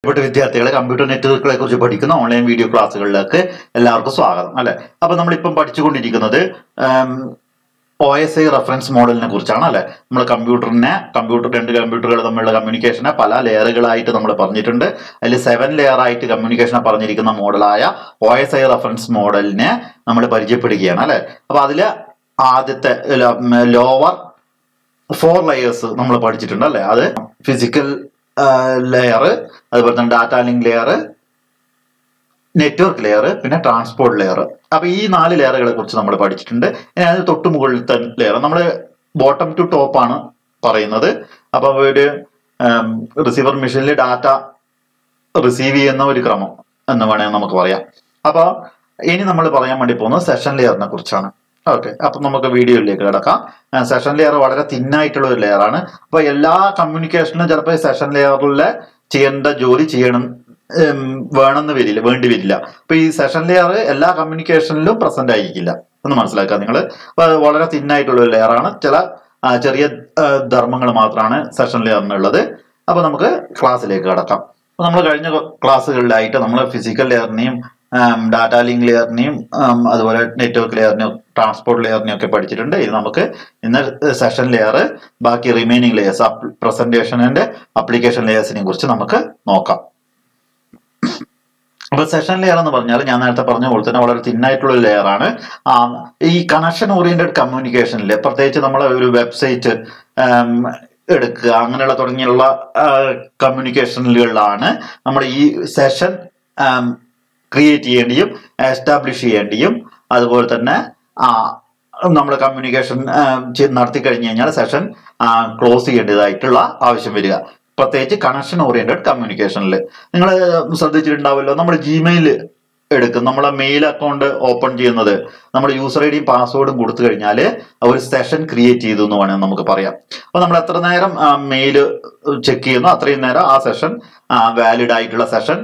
ഇവിടെ വിദ്യാർത്ഥികളെ കമ്പ്യൂട്ടർ നെറ്റ്വർക്കുകളെ കുറിച്ച് പഠിക്കുന്ന ഓൺലൈൻ വീഡിയോ ക്ലാസ്സുകളിലേക്ക് എല്ലാവർക്കും സ്വാഗതം അല്ലെ അപ്പൊ നമ്മളിപ്പം പഠിച്ചുകൊണ്ടിരിക്കുന്നത് ഒ എസ് ഐ റെഫറൻസ് മോഡലിനെ കുറിച്ചാണ് അല്ലെ നമ്മൾ കമ്പ്യൂട്ടറിനെ കമ്പ്യൂട്ടർ രണ്ട് കമ്പ്യൂട്ടറുകൾ തമ്മിലുള്ള കമ്മ്യൂണിക്കേഷനെ പല ലെയറുകളായിട്ട് നമ്മൾ പറഞ്ഞിട്ടുണ്ട് അതിൽ സെവൻ ലെയർ ആയിട്ട് കമ്മ്യൂണിക്കേഷനെ പറഞ്ഞിരിക്കുന്ന മോഡലായ ഒ എസ് ഐ റെഫറൻസ് മോഡലിനെ നമ്മൾ പരിചയപ്പെടുകയാണ് അല്ലെ അപ്പൊ അതില് ആദ്യത്തെ ലോവർ ഫോർ ലെയേഴ്സ് നമ്മൾ പഠിച്ചിട്ടുണ്ട് അല്ലെ അത് ഫിസിക്കൽ ലെയർ അതുപോലെ തന്നെ data link layer network layer പിന്നെ ട്രാൻസ്പോർട്ട് ലെയർ അപ്പൊ ഈ നാല് ലെയറുകളെ കുറിച്ച് നമ്മൾ പഠിച്ചിട്ടുണ്ട് ഇനി അതിന് തൊട്ട് മുകളിലത്തെ ലെയർ നമ്മൾ ബോട്ടം ടു ടോപ്പ് ആണ് പറയുന്നത് അപ്പൊ ഒരു റിസീവർ മെഷീനിൽ ഡാറ്റ റിസീവ് ചെയ്യുന്ന ഒരു ക്രമം എന്ന് വേണമെങ്കിൽ നമുക്ക് പറയാം അപ്പൊ ഇനി നമ്മൾ പറയാൻ വേണ്ടി പോകുന്നത് സെഷൻ ലെയറിനെ കുറിച്ചാണ് ഓക്കെ അപ്പൊ നമുക്ക് വീഡിയോയിലേക്ക് കിടക്കാം സെഷൻ ലെയർ വളരെ തിന്നായിട്ടുള്ള ഒരു ലെയർ ആണ് അപ്പൊ എല്ലാ കമ്മ്യൂണിക്കേഷനും ചിലപ്പോൾ സെഷൻ ലെയറിൽ ചെയ്യേണ്ട ജോലി ചെയ്യണം ഉം, വേണമെന്ന് വരില്ല വേണ്ടി വരില്ല അപ്പൊ ഈ സെഷൻ ലെയർ എല്ലാ കമ്മ്യൂണിക്കേഷനിലും പ്രസന്റ് ആയിരിക്കില്ല എന്ന് മനസ്സിലാക്കുക നിങ്ങൾ അപ്പൊ അത് വളരെ തിന്നായിട്ടുള്ള ഒരു ലെയർ ആണ് ചില ആ, ചെറിയ ധർമ്മങ്ങൾ മാത്രമാണ് സെഷൻ ലെയറിനുള്ളത് അപ്പൊ നമുക്ക് ക്ലാസ്സിലേക്ക് കടക്കാം അപ്പൊ നമ്മൾ കഴിഞ്ഞ ക്ലാസ്സുകളിലായിട്ട് നമ്മൾ ഫിസിക്കൽ ലെയറിനെയും ഡാറ്റ ലിങ്ക് ലെയറിനെയും അതുപോലെ നെറ്റ്വർക്ക് ലെയറിനെയും ട്രാൻസ്പോർട്ട് ലെയറിനെയും ഒക്കെ പഠിച്ചിട്ടുണ്ട് ഇത് നമുക്ക് ഇന്ന് സെഷൻ ലെയർ ബാക്കി remaining layers presentation and application ലെയേഴ്സിനെ കുറിച്ച് നമുക്ക് നോക്കാം അപ്പൊ സെഷൻ ലെയർ എന്ന് പറഞ്ഞാൽ ഞാൻ നേരത്തെ പറഞ്ഞ പോലെ തന്നെ വളരെ തിന്നായിട്ടുള്ള ഒരു ലെയർ ആണ് ആ, ഈ കണക്ഷൻ ഓറിയന്റഡ് കമ്മ്യൂണിക്കേഷനിൽ പ്രത്യേകിച്ച് നമ്മൾ ഒരു വെബ്സൈറ്റ് എടുക്കുക അങ്ങനെയുള്ള തുടങ്ങിയുള്ള കമ്മ്യൂണിക്കേഷനുകളിലാണ് നമ്മൾ ഈ സെഷൻ ക്രിയേറ്റ് ചെയ്യേണ്ടിയും എസ്റ്റാബ്ലിഷ് ചെയ്യേണ്ടിയും അതുപോലെ തന്നെ ആ നമ്മൾ കമ്മ്യൂണിക്കേഷൻ നടത്തി കഴിഞ്ഞു കഴിഞ്ഞാൽ സെഷൻ ക്ലോസ് ചെയ്യേണ്ടതായിട്ടുള്ള ആവശ്യം വരിക പ്രത്യേകിച്ച് കണക്ഷൻ ഓറിയന്റഡ് കമ്മ്യൂണിക്കേഷനിൽ നിങ്ങൾ ശ്രദ്ധിച്ചിട്ടുണ്ടാവല്ലോ നമ്മൾ ജിമെയിൽ എടുക്കും നമ്മളെ മെയിൽ അക്കൗണ്ട് ഓപ്പൺ ചെയ്യുന്നത് നമ്മൾ യൂസർ ഐ ഡിയും പാസ്വേഡും കൊടുത്തു കഴിഞ്ഞാൽ ഒരു സെഷൻ ക്രിയേറ്റ് ചെയ്തു എന്ന് വേണമെങ്കിൽ നമുക്ക് പറയാം അപ്പൊ നമ്മൾ എത്ര നേരം മെയിൽ ചെക്ക് ചെയ്യുന്നു അത്രയും നേരം ആ സെഷൻ വാലിഡ് ആയിട്ടുള്ള സെഷൻ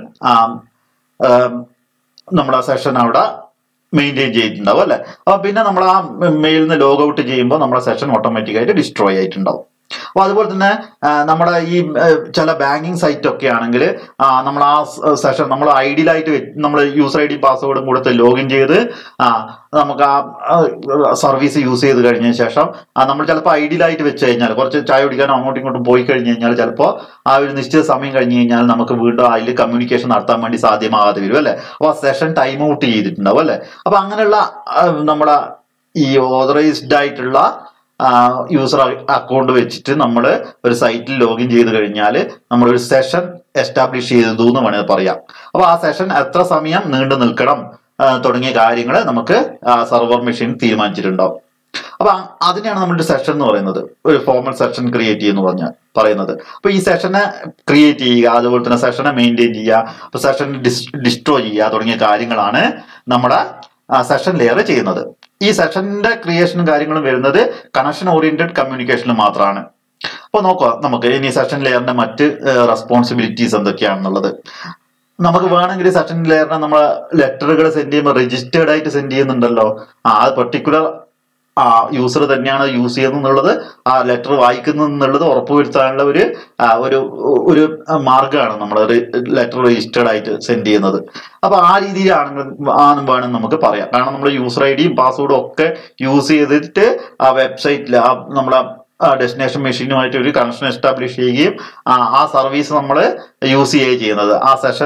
നമ്മൾ ആ സെഷൻ അവിടെ മെയിൻറ്റെയിൻ ചെയ്തിട്ടുണ്ടാവും അല്ലെ അപ്പൊ പിന്നെ നമ്മൾ ആ മെയിലിൽ നിന്ന് ലോഗ് ഔട്ട് ചെയ്യുമ്പോൾ നമ്മുടെ സെഷൻ ഓട്ടോമാറ്റിക്കായിട്ട് ഡിസ്ട്രോയ് ആയിട്ടുണ്ടാവും അപ്പൊ അതുപോലെ തന്നെ ആ, നമ്മുടെ ഈ ആ, ചില ബാങ്കിങ് സൈറ്റ് ഒക്കെ ആണെങ്കിൽ നമ്മൾ ആ സെഷൻ നമ്മൾ ഐഡിയിലായിട്ട് നമ്മൾ യൂസർ ഐ ഡി പാസ്വേഡും കൊടുത്ത് ലോഗിൻ ചെയ്ത് ആ നമുക്ക് ആ സർവീസ് യൂസ് ചെയ്ത് കഴിഞ്ഞ ശേഷം ആ, നമ്മൾ ചിലപ്പോൾ ഐഡിയിലായിട്ട് വെച്ച് കഴിഞ്ഞാൽ കുറച്ച് ചായ കുടിക്കാനോ അങ്ങോട്ടും ഇങ്ങോട്ടും പോയി കഴിഞ്ഞ് കഴിഞ്ഞാൽ ചിലപ്പോൾ ആ ഒരു നിശ്ചിത സമയം കഴിഞ്ഞ് കഴിഞ്ഞാൽ നമുക്ക് വീണ്ടും അതിൽ കമ്മ്യൂണിക്കേഷൻ നടത്താൻ വേണ്ടി സാധ്യമാകാതെ വരും അല്ലെ അപ്പൊ ആ സെഷൻ ടൈം ഔട്ട് ചെയ്തിട്ടുണ്ടാവും അല്ലെ അപ്പൊ അങ്ങനെയുള്ള ആ, നമ്മുടെ ഈ ഓതറൈസ്ഡ് ആയിട്ടുള്ള യൂസർ അക്കൗണ്ട് വെച്ചിട്ട് നമ്മൾ ഒരു സൈറ്റിൽ ലോഗിൻ ചെയ്ത് കഴിഞ്ഞാൽ നമ്മൾ ഒരു സെഷൻ എസ്റ്റാബ്ലിഷ് ചെയ്തു എന്ന് വേണമെങ്കിൽ പറയാം അപ്പൊ ആ സെഷൻ എത്ര സമയം നീണ്ടു നിൽക്കണം ആ, തുടങ്ങിയ കാര്യങ്ങൾ നമുക്ക് സർവർ മെഷീൻ തീരുമാനിച്ചിട്ടുണ്ടാവും അപ്പൊ അ- അതിനെയാണ് നമ്മുടെ സെഷൻ എന്ന് പറയുന്നത് ഒരു ഫോമൽ സെഷൻ ക്രിയേറ്റ് ചെയ്യുന്ന പറഞ്ഞ പറയുന്നത് അപ്പൊ ഈ സെഷനെ ക്രിയേറ്റ് ചെയ്യുക അതുപോലെ തന്നെ സെഷനെ മെയിൻറ്റെയിൻ ചെയ്യുക അപ്പൊ സെഷൻ ഡിസ്ട്രോ ചെയ്യുക തുടങ്ങിയ കാര്യങ്ങളാണ് നമ്മുടെ സെഷൻ ലെയർ ചെയ്യുന്നത് ഈ സെഷന്റെ ക്രിയേഷനും കാര്യങ്ങളും വരുന്നത് കണക്ഷൻ ഓറിയന്റഡ് കമ്മ്യൂണിക്കേഷനിൽ മാത്രമാണ് അപ്പൊ നോക്കുക നമുക്ക് ഇനി സെഷൻ ലെയറിന്റെ മറ്റ് റെസ്പോൺസിബിലിറ്റീസ് എന്തൊക്കെയാണെന്നുള്ളത് നമുക്ക് വേണമെങ്കിൽ സെഷൻ ലെയറിനെ നമ്മൾ ലെറ്ററുകൾ സെൻഡ് ചെയ്യുമ്പോൾ രജിസ്റ്റേർഡ് ആയിട്ട് സെൻഡ് ചെയ്യുന്നുണ്ടല്ലോ ആ അത് പെർട്ടിക്കുലർ ആ യൂസർ തന്നെയാണ് യൂസ് ചെയ്യുന്നത് ആ ലെറ്റർ വായിക്കുന്നു എന്നുള്ളത് ഉറപ്പുവരുത്താനുള്ള ഒരു ആ, ഒരു ഒരു മാർഗമാണ് നമ്മൾ ലെറ്റർ രജിസ്റ്റേർഡ് ആയിട്ട് സെൻഡ് ചെയ്യുന്നത് അപ്പൊ ആ രീതിയിലാണെങ്കിൽ ആണ് വേണം നമുക്ക് പറയാം കാരണം നമ്മൾ യൂസർ ഐ ഡിയും പാസ്വേഡും ഒക്കെ യൂസ് ചെയ്തിട്ട് ആ വെബ്സൈറ്റിൽ ആ നമ്മളെ ഡെസ്റ്റിനേഷൻ മെഷീനുമായിട്ട് ഒരു കണക്ഷൻ എസ്റ്റാബ്ലിഷ് ചെയ്യുകയും ആ ആ സർവീസ് നമ്മൾ യൂസ് ചെയ്യുകയും ചെയ്യുന്നത് ആ സെഷൻ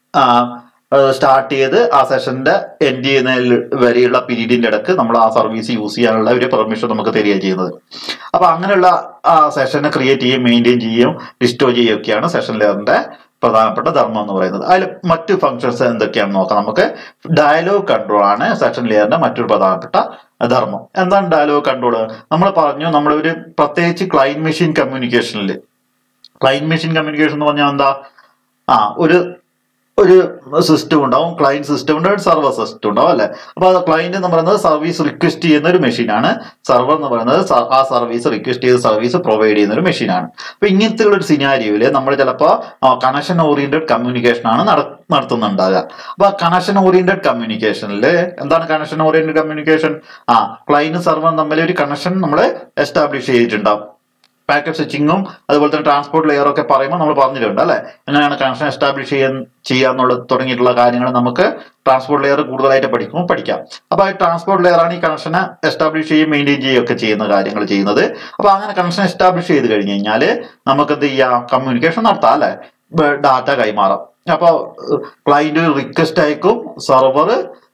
സ്റ്റാർട്ട് ചെയ്ത് ആ സെഷന്റെ എൻഡ് ചെയ്യുന്ന വരെയുള്ള പീരീഡിന്റെ ഇടക്ക് നമ്മൾ ആ സർവീസ് യൂസ് ചെയ്യാനുള്ള ഒരു പെർമിഷൻ നമുക്ക് തരികയാണ് ചെയ്യുന്നത് അപ്പൊ അങ്ങനെയുള്ള ആ സെഷനെ ക്രിയേറ്റ് ചെയ്യുകയും മെയിൻറ്റെയിൻ ചെയ്യുകയും ഡിസ്റ്റോ ചെയ്യുകയൊക്കെയാണ് സെഷൻ ലെയറിന്റെ പ്രധാനപ്പെട്ട ധർമ്മം എന്ന് പറയുന്നത് അതിൽ മറ്റു ഫങ്ഷൻസ് എന്തൊക്കെയാണെന്ന് നോക്കാം നമുക്ക് ഡയലോഗ് കൺട്രോൾ ആണ് സെഷൻ ലെയറിന്റെ മറ്റൊരു പ്രധാനപ്പെട്ട ധർമ്മം എന്താണ് ഡയലോഗ് കൺട്രോൾ നമ്മൾ പറഞ്ഞു നമ്മളൊരു പ്രത്യേകിച്ച് ക്ലൈന്റ് മെഷീൻ കമ്മ്യൂണിക്കേഷനിൽ ക്ലൈന്റ് മെഷീൻ കമ്മ്യൂണിക്കേഷൻ എന്ന് പറഞ്ഞാൽ എന്താ ആ ഒരു ഒരു സിസ്റ്റം ഉണ്ടാവും ക്ലയന്റ് സിസ്റ്റം ഉണ്ട് ഒരു സർവർ സിസ്റ്റം ഉണ്ടാവും അല്ലെ അപ്പൊ ക്ലയന്റ് എന്ന് പറയുന്നത് സർവീസ് റിക്വസ്റ്റ് ചെയ്യുന്ന ഒരു മെഷീനാണ് സർവർ എന്ന് പറയുന്നത് സ- ആ സർവീസ് റിക്വസ്റ്റ് ചെയ്ത സർവീസ് പ്രൊവൈഡ് ചെയ്യുന്ന ഒരു മെഷീനാണ് അപ്പൊ ഇങ്ങനത്തെ ഉള്ള ഒരു സിനാരിയോയില് നമ്മൾ ചിലപ്പോ കണക്ഷൻ ഓറിയന്റഡ് കമ്മ്യൂണിക്കേഷൻ ആണ് നട- നടത്തുന്നുണ്ടാകുക അപ്പൊ കണക്ഷൻ ഓറിയന്റഡ് കമ്മ്യൂണിക്കേഷനിൽ എന്താണ് കണക്ഷൻ ഓറിയന്റഡ് കമ്മ്യൂണിക്കേഷൻ ആ ക്ലയന്റ് സർവർ തമ്മിൽ ഒരു കണക്ഷൻ നമ്മൾ എസ്റ്റാബ്ലിഷ് ചെയ്തിട്ടുണ്ടാവും പാക്കറ്റ് സ്വിച്ചിങ്ങും അതുപോലെ തന്നെ ട്രാൻസ്പോർട്ട് ലെയർ ഒക്കെ പറയുമ്പോൾ നമ്മൾ പറഞ്ഞിട്ടുണ്ട് അല്ലെ എങ്ങനെയാണ് കണക്ഷൻ എസ്റ്റാബ്ലിഷ് ചെയ്യാൻ ചെയ്യാന്നുള്ള തുടങ്ങിയിട്ടുള്ള കാര്യങ്ങൾ നമുക്ക് ട്രാൻസ്പോർട്ട് ലെയർ കൂടുതലായിട്ട് പഠിക്കുമ്പോൾ പഠിക്കാം അപ്പൊ ഈ ട്രാൻസ്പോർട്ട് ലെയർ ആണ് ഈ കണക്ഷനെ എസ്റ്റാബ്ലിഷ് ചെയ്യുകയും മെയിൻറ്റെയിൻ ചെയ്യുകയും ഒക്കെ ചെയ്യുന്ന കാര്യങ്ങൾ ചെയ്യുന്നത് അപ്പൊ അങ്ങനെ കണക്ഷൻ എസ്റ്റാബ്ലിഷ് ചെയ്ത് കഴിഞ്ഞ് കഴിഞ്ഞാൽ നമുക്ക് എന്ത് ചെയ്യാം കമ്മ്യൂണിക്കേഷൻ നടത്താം അല്ലെ ഡാറ്റ കൈമാറാം അപ്പോൾ ക്ലയന്റ് റിക്വസ്റ്റ് അയക്കും സെർവർ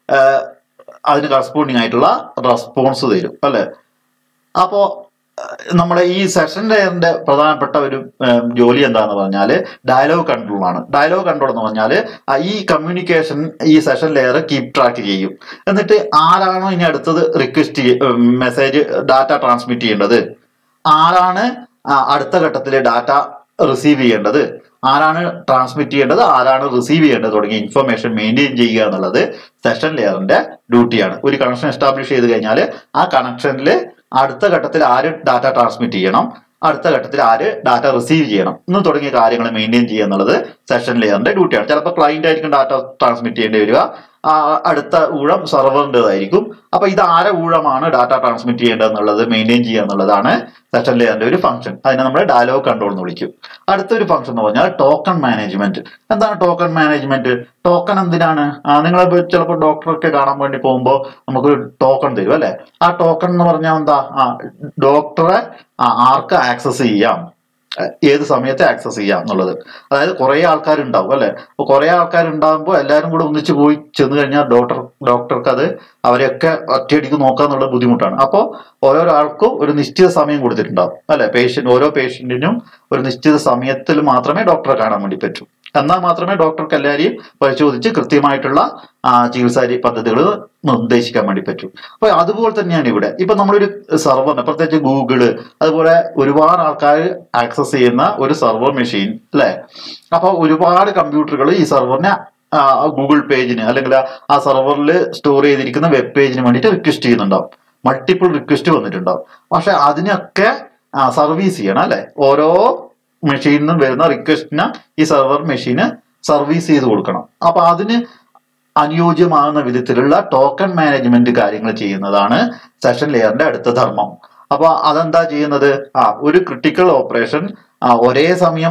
അതിന് കറസ്പോണ്ടിങ് ആയിട്ടുള്ള റെസ്പോൺസ് തരും അല്ലെ അപ്പോ ഏഹ്, നമ്മുടെ ഈ സെഷൻ ലെയറിന്റെ പ്രധാനപ്പെട്ട ഒരു ഏഹ്, ജോലി എന്താന്ന് പറഞ്ഞാൽ ഡയലോഗ് കൺട്രോൾ ആണ് ഡയലോഗ് കൺട്രോൾ എന്ന് പറഞ്ഞാൽ ഈ കമ്മ്യൂണിക്കേഷൻ ഈ സെഷൻ ലെയർ കീപ് ട്രാക്ക് ചെയ്യും എന്നിട്ട് ആരാണോ ഇനി അടുത്തത് റിക്വസ്റ്റ് മെസ്സേജ് ഡാറ്റ ട്രാൻസ്മിറ്റ് ചെയ്യേണ്ടത് ആരാണ് ആ, അടുത്ത ഘട്ടത്തിൽ ഡാറ്റ റിസീവ് ചെയ്യേണ്ടത് ആരാണ് ട്രാൻസ്മിറ്റ് ചെയ്യേണ്ടത് ആരാണ് റിസീവ് ചെയ്യേണ്ടത് തുടങ്ങിയ ഇൻഫർമേഷൻ മെയിൻറ്റെയിൻ ചെയ്യുക എന്നുള്ളത് സെഷൻ ലെയറിന്റെ ഡ്യൂട്ടിയാണ് ഒരു കണക്ഷൻ എസ്റ്റാബ്ലിഷ് ചെയ്ത് കഴിഞ്ഞാൽ ആ കണക്ഷനിൽ അടുത്ത ഘട്ടത്തിൽ ആര് ഡാറ്റ ട്രാൻസ്മിറ്റ് ചെയ്യണം അടുത്ത ഘട്ടത്തിൽ ആര് ഡാറ്റ റിസീവ് ചെയ്യണം എന്ന് തുടങ്ങിയ കാര്യങ്ങൾ മെയിൻറ്റെയിൻ ചെയ്യുക എന്നുള്ളത് സെഷൻ ലെയറിന്റെ ഡ്യൂട്ടിയാണ് ചിലപ്പോൾ ക്ലയന്റ് ആയിരിക്കും ഡാറ്റ ട്രാൻസ്മിറ്റ് ചെയ്യേണ്ടി വരിക ആ, അടുത്ത ഊഴം സെർവറിൻ്റെതായിരിക്കും അപ്പൊ ഇത് ആരെ ഊഴമാണ് ഡാറ്റ ട്രാൻസ്മിറ്റ് ചെയ്യേണ്ടത് എന്നുള്ളത് മെയിൻറ്റെയിൻ ചെയ്യുക എന്നുള്ളതാണ് സെഷൻ ലെയറിന്റെ ഒരു ഫംഗ്ഷൻ അതിനെ നമ്മൾ ഡയലോഗ് കൺട്രോൾ എന്ന് വിളിക്കും അടുത്തൊരു ഫംഗ്ഷൻ എന്ന് പറഞ്ഞാൽ ടോക്കൺ മാനേജ്മെന്റ് എന്താണ് ടോക്കൺ മാനേജ്മെന്റ് ടോക്കൺ എന്തിനാണ് നിങ്ങൾ ചിലപ്പോൾ ഡോക്ടറൊക്കെ കാണാൻ വേണ്ടി പോകുമ്പോൾ നമുക്ക് ടോക്കൺ തരും അല്ലെ ആ ടോക്കൺ എന്ന് പറഞ്ഞാൽ എന്താ ആ ഡോക്ടറെ ആ, ആർക്ക് ആക്സസ് ചെയ്യാം ഏഹ് ഏത് സമയത്ത് ആക്സസ് ചെയ്യാം എന്നുള്ളത് അതായത് കുറെ ആൾക്കാരുണ്ടാവും അല്ലെ അപ്പൊ കുറെ ആൾക്കാരുണ്ടാകുമ്പോൾ എല്ലാവരും കൂടെ ഒന്നിച്ച് പോയി ചെന്ന് കഴിഞ്ഞാൽ ഡോക്ടർ ഡോക്ടർക്ക് അത് അവരെയൊക്കെ ഒറ്റയടിക്ക് നോക്കുക എന്നുള്ള ബുദ്ധിമുട്ടാണ് അപ്പോൾ ഓരോരോ ആൾക്കും ഒരു നിശ്ചിത സമയം കൊടുത്തിട്ടുണ്ടാവും അല്ലെ പേഷ്യന്റ് ഓരോ പേഷ്യന്റിനും ഒരു നിശ്ചിത സമയത്തിൽ മാത്രമേ ഡോക്ടറെ കാണാൻ വേണ്ടി പറ്റൂ എന്നാൽ മാത്രമേ ഡോക്ടർക്ക് എല്ലാവരെയും പരിശോധിച്ച് കൃത്യമായിട്ടുള്ള ആ, ചികിത്സാ രീ- പദ്ധതികൾ നിർദ്ദേശിക്കാൻ വേണ്ടി പറ്റൂ അപ്പൊ അതുപോലെ തന്നെയാണ് ഇവിടെ ഇപ്പൊ നമ്മളൊരു സെർവറിന് പ്രത്യേകിച്ച് ഗൂഗിള് അതുപോലെ ഒരുപാട് ആൾക്കാർ ആക്സസ് ചെയ്യുന്ന ഒരു സെർവർ മെഷീൻ അല്ലെ അപ്പൊ ഒരുപാട് കമ്പ്യൂട്ടറുകൾ ഈ സെർവറിനെ ഗൂഗിൾ പേജിന് അല്ലെങ്കിൽ ആ സെർവറിൽ സ്റ്റോർ ചെയ്തിരിക്കുന്ന വെബ് പേജിന് വേണ്ടിയിട്ട് റിക്വസ്റ്റ് ചെയ്യുന്നുണ്ടാവും മൾട്ടിപ്പിൾ റിക്വസ്റ്റ് വന്നിട്ടുണ്ടാവും പക്ഷെ അതിനൊക്കെ സർവീസ് ചെയ്യണം അല്ലെ ഓരോ മെഷീനിൽ നിന്നും വരുന്ന റിക്വസ്റ്റിന് ഈ സെർവർ മെഷീന് സർവീസ് ചെയ്ത് കൊടുക്കണം അപ്പൊ അതിന് അനുയോജ്യമാകുന്ന വിധത്തിലുള്ള ടോക്കൺ മാനേജ്മെന്റ് കാര്യങ്ങൾ ചെയ്യുന്നതാണ് സെഷൻ ലെയറിന്റെ അടുത്ത ധർമ്മം അപ്പൊ അതെന്താ ചെയ്യുന്നത് ആ ഒരു ക്രിട്ടിക്കൽ ഓപ്പറേഷൻ ഒരേ സമയം